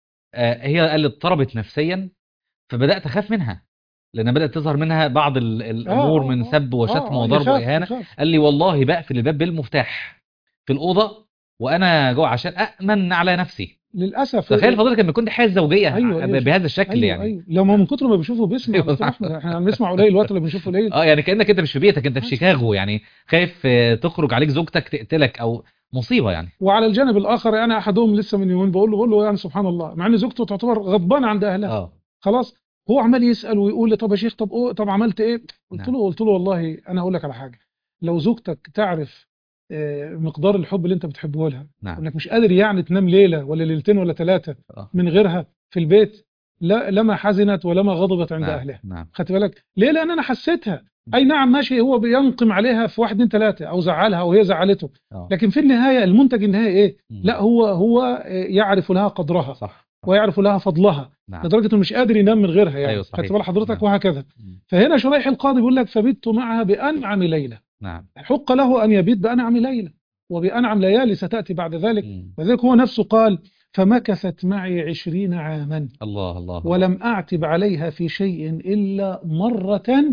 أه، هي قال لي اضطربت نفسيا فبدأت أخاف منها لأن بدأت تظهر منها بعض ال- الأمور آه، من آه، سب وشتم آه، وضرب يخاف- وإهانة يخاف. قال لي والله بقفل الباب بالمفتاح في الأوضة وأنا جوه عشان أأمن على نفسي للاسف تخيل فضيلتك لما يكون دي حياة زوجية أيوة، أيوة. بهذا الشكل ايوه يعني ايوه لما من كتر ما بيشوفوا بيسمع يا أيوة، دكتور صح. احمد احنا بنسمع قليل الوقت اللي بنشوفه قليل اه يعني كأنك انت مش في بيتك انت في شيكاغو يعني خايف آه، تخرج عليك زوجتك تقتلك او مصيبة يعني وعلى الجانب الاخر انا احدهم لسه من يومين بقول له بقول له يعني سبحان الله مع ان زوجته تعتبر غضبانه عند اهلها اه خلاص هو عمال يسال ويقول لي طب يا شيخ طب أوه طب عملت ايه قلت نعم. له قلت له والله انا اقول لك على حاجه لو زوجتك تعرف آه، مقدار الحب اللي انت بتحبه لها نعم انك مش قادر يعني تنام ليله ولا ليلتين ولا ثلاثه آه. من غيرها في البيت لا لما حزنت ولما غضبت عند نعم. اهلها نعم خدت بالك ليه لان انا حسيتها اي نعم ماشي هو بينقم عليها في واحد اتنين ثلاثه او زعلها او هي زعلته اه لكن في النهايه المنتج النهائي ايه مم. لا هو هو آه، يعرف لها قدرها صح ويعرف لها فضلها نعم لدرجه انه مش قادر ينام من غيرها يعني أيوة صحيح. خدت بال حضرتك نعم. وهكذا مم. فهنا شريح القاضي بيقول لك فبت معها بانعم ليله نعم حق له ان يبيت بانعم ليله وبانعم ليالي ستاتي بعد ذلك مم. وذلك هو نفسه قال فمكثت معي عشرين عاما الله الله ولم أعتب عليها في شيء إلا مرة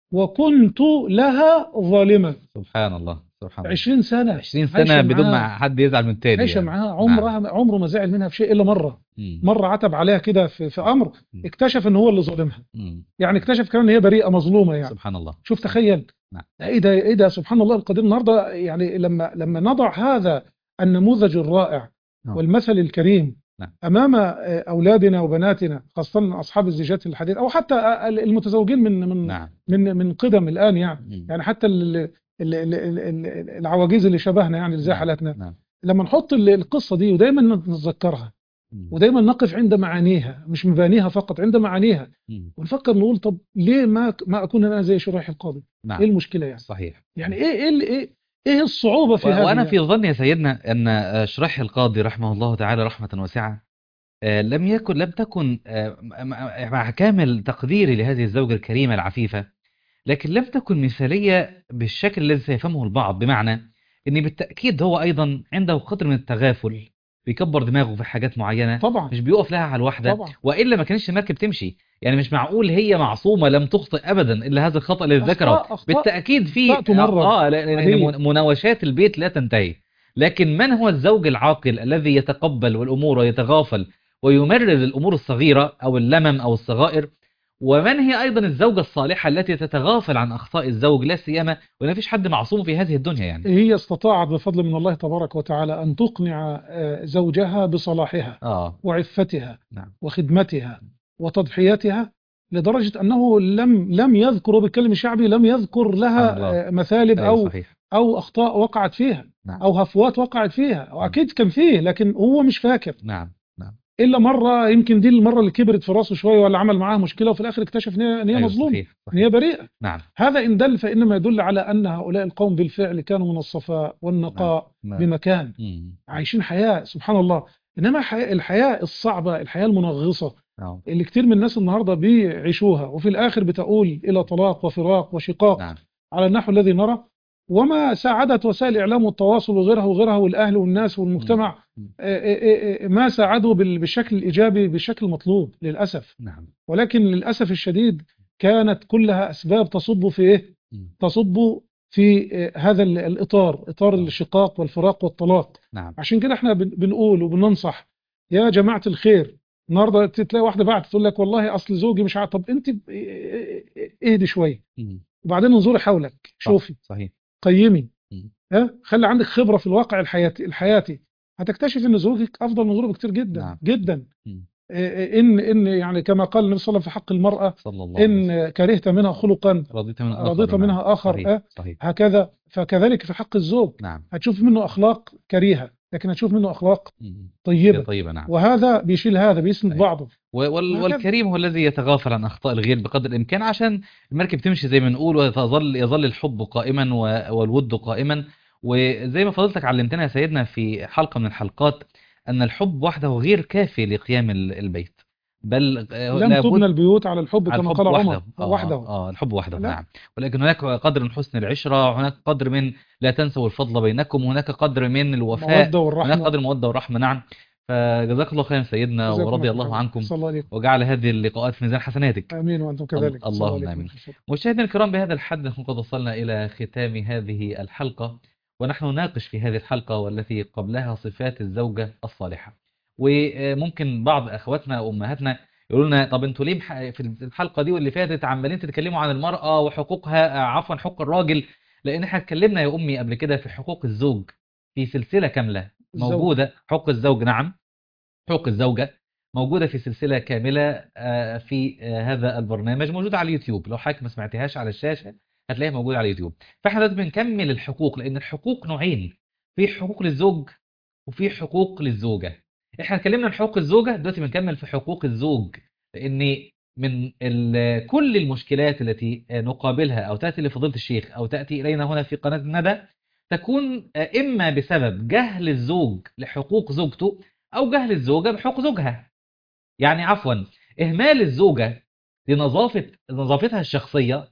وكنت لها ظالما سبحان الله سبحان الله عشرين سنة 20 عايشة سنة بدون معاه. ما حد يزعل من التاني عايشة يعني. معاها عمرها عمره ما زعل منها في شيء إلا مرة مم. مرة عتب عليها كده في, في أمر مم. اكتشف إن هو اللي ظالمها مم. يعني اكتشف كمان إن هي بريئة مظلومة يعني سبحان الله شوف تخيل نعم. ايه ده ايه ده سبحان الله القدير النهارده يعني لما لما نضع هذا النموذج الرائع نعم. والمثل الكريم نعم. امام آه، اولادنا وبناتنا خاصه اصحاب الزيجات الحديث او حتى آه، المتزوجين من من نعم من من قدم الان يعني مم. يعني حتى ال- ال- ال- ال- ال- العواجيز اللي شبهنا يعني اللي زي نعم. حالاتنا نعم لما نحط ال- القصه دي ودايما نتذكرها مم. ودايما نقف عند معانيها مش مبانيها فقط عند معانيها مم. ونفكر نقول طب ليه ما ما اكون انا زي شريح القاضي ايه نعم المشكله يعني صحيح يعني ايه ايه ال- ايه ايه الصعوبه في و- هذا وأنا يعني؟ في ظني يا سيدنا أن آه، شريح القاضي رحمه الله تعالى رحمة واسعة آه، لم يكن لم تكن آه، م- م- مع كامل تقديري لهذه الزوجة الكريمة العفيفة لكن لم تكن مثالية بالشكل الذي سيفهمه البعض بمعنى أن بالتأكيد هو أيضا عنده قدر من التغافل بيكبر دماغه في حاجات معينة طبعا مش بيقف لها على الواحدة طبعا وإلا ما كانش المركب تمشي يعني مش معقول هي معصومة لم تخطئ أبدا إلا هذا الخطأ الذي ذكره أخطاء- أخطاء. بالتأكيد في أخطاء تمرر. اه لأن لأن عادية. من- مناوشات البيت لا تنتهي لكن من هو الزوج العاقل الذي يتقبل والأمور ويتغافل ويمرر الأمور الصغيرة أو اللمم أو الصغائر ومن هي أيضا الزوجة الصالحة التي تتغافل عن أخطاء الزوج لا سيما ولا فيش حد معصوم في هذه الدنيا يعني هي استطاعت بفضل من الله تبارك وتعالى ان تقنع آه، زوجها بصلاحها اه وعفتها نعم. وخدمتها وتضحيتها لدرجة أنه لم لم يذكر بالكلم الشعبي لم يذكر سبحان لها الله. آه، مثالب أيوة أو صحيح أو أخطاء وقعت فيها نعم أو هفوات وقعت فيها وأكيد كان فيه لكن هو مش فاكر نعم إلا مرة يمكن دي المرة اللي كبرت في راسه شوية ولا عمل معاها مشكلة وفي الآخر اكتشف إن هي إن هي أيوة مظلومة صحيح إن هي صحيح بريئة نعم هذا إن دل فإنما يدل على أن هؤلاء القوم بالفعل كانوا من الصفاء والنقاء نعم بمكان مم. عايشين حياة سبحان الله إنما حياة الحياة الصعبة الحياة المنغصة نعم اللي كتير من الناس النهاردة بيعيشوها وفي الآخر بتؤول إلى طلاق وفراق وشقاق نعم على النحو الذي نرى وما ساعدت وسائل الإعلام والتواصل وغيرها وغيرها والأهل والناس والمجتمع مم. آه، آه، آه، ما ساعدوا بال- بالشكل الإيجابي بالشكل المطلوب للأسف نعم ولكن للأسف الشديد كانت كلها أسباب تصب في إيه؟ مم. تصب في آه، هذا ال- الإطار إطار نعم. الشقاق والفراق والطلاق نعم عشان كده احنا بن- بنقول وبننصح يا جماعة الخير النهارده تلاقي واحدة بعت تقول لك والله اصل زوجي مش عارف طب انت ب- اهدي شوية مم. وبعدين انظري حولك صح. شوفي صحيح قيمي مم. ها خلي عندك خبرة في الواقع الحياتي الحياتي هتكتشف ان زوجك افضل من زوجك كتير جدا نعم. جدا مم. إيه، ان ان يعني كما قال النبي صلى الله عليه وسلم في حق المرأة صلى الله عليه وسلم ان كرهت منها خلقا رضيت من آخر رضيت نعم. منها آخر صحيح آه. صحيح هكذا فكذلك في حق الزوج نعم هتشوف منه اخلاق كريهة لكن هتشوف منه اخلاق مم. طيبة طيبة نعم وهذا بيشيل هذا بيسند أيوة. بعضه و- وال- وهكذا. والكريم هو الذي يتغافل عن اخطاء الغير بقدر الامكان عشان المركب تمشي زي ما نقول وتظل يظل الحب قائما و- والود قائما وزي ما فضلتك علمتنا يا سيدنا في حلقه من الحلقات ان الحب وحده غير كافي لقيام ال- البيت بل آه، لم لابد تبنى البيوت على الحب على كما الحب قال عمر وحده آه وحده آه الحب وحده لا. نعم ولكن هناك قدر من حسن العشرة هناك قدر من لا تنسوا الفضل بينكم هناك قدر من الوفاء المودة هناك والرحمة قدر المودة والرحمة نعم فجزاك الله خيرا سيدنا جزاكم ورضي الله الله خير. عنكم صلى الله عليكم وجعل هذه اللقاءات في ميزان حسناتك امين وانتم كذلك الله- صلى الله اللهم عليكم. آمين. مشاهدينا الكرام بهذا الحد نكون قد وصلنا إلى ختام هذه الحلقة ونحن نناقش في هذه الحلقة والتي قبلها صفات الزوجة الصالحة وممكن بعض أخواتنا أو أمهاتنا يقولوا لنا طب انتوا ليه مح- في الحلقة دي واللي فاتت عمالين تتكلموا عن المرأة وحقوقها آه، عفوا حقوق الراجل لأن احنا اتكلمنا يا أمي قبل كده في حقوق الزوج في سلسلة كاملة الزوج. موجودة حقوق الزوج نعم حقوق الزوجة موجودة في سلسلة كاملة آه، في آه، هذا البرنامج موجودة على اليوتيوب لو حضرتك ما سمعتهاش على الشاشة هتلاقيها موجودة على اليوتيوب فاحنا دلوقتي بنكمل الحقوق لأن الحقوق نوعين في حقوق للزوج وفي حقوق للزوجة احنا اتكلمنا عن حقوق الزوجة دلوقتي بنكمل في حقوق الزوج لأن من ال- كل المشكلات التي نقابلها أو تأتي لفضيلة الشيخ أو تأتي إلينا هنا في قناة الندى تكون إما بسبب جهل الزوج لحقوق زوجته أو جهل الزوجة بحقوق زوجها يعني عفوا إهمال الزوجة لنظافة نظافتها الشخصية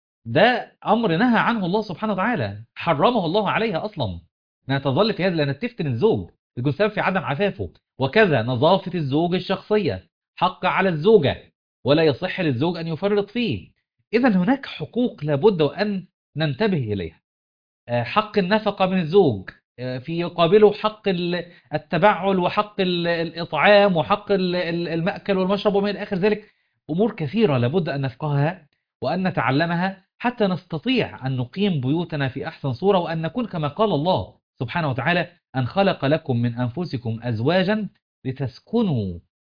ده أمر نهى عنه الله سبحانه وتعالى حرمه الله عليها أصلا أنها تظل في هذا لأنها تفتن الزوج تكون سبب في عدم عفافه وكذا نظافة الزوج الشخصية حق على الزوجة ولا يصح للزوج أن يفرط فيه إذا هناك حقوق لابد وأن ننتبه إليها آه، حق النفقة من الزوج آه، في يقابله حق ال- التبعل وحق ال- الإطعام وحق ال- ال- المأكل والمشرب وما إلى آخر ذلك أمور كثيرة لابد أن نفقهها وأن نتعلمها حتى نستطيع أن نقيم بيوتنا في أحسن صورة وأن نكون كما قال الله سبحانه وتعالى أن خلق لكم من أنفسكم أزواجا لتسكنوا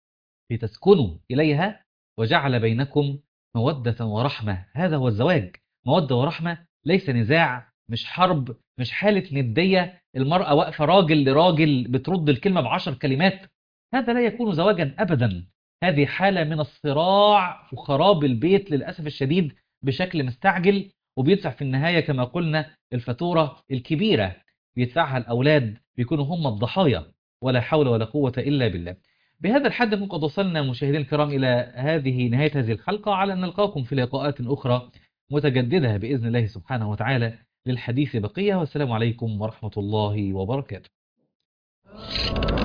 لتسكنوا إليها وجعل بينكم مودة ورحمة هذا هو الزواج مودة ورحمة ليس نزاع مش حرب مش حالة ندية المرأة واقفة راجل لراجل بترد الكلمة بعشر كلمات هذا لا يكون زواجا أبدا هذه حالة من الصراع وخراب البيت للأسف الشديد بشكل مستعجل وبيدفع في النهاية كما قلنا الفاتورة الكبيرة بيدفعها الأولاد بيكونوا هم الضحايا ولا حول ولا قوة إلا بالله بهذا الحد نكون قد وصلنا مشاهدينا الكرام إلى هذه نهاية هذه الحلقة على أن نلقاكم في لقاءات أخرى متجددة بإذن الله سبحانه وتعالى للحديث بقية والسلام عليكم ورحمة الله وبركاته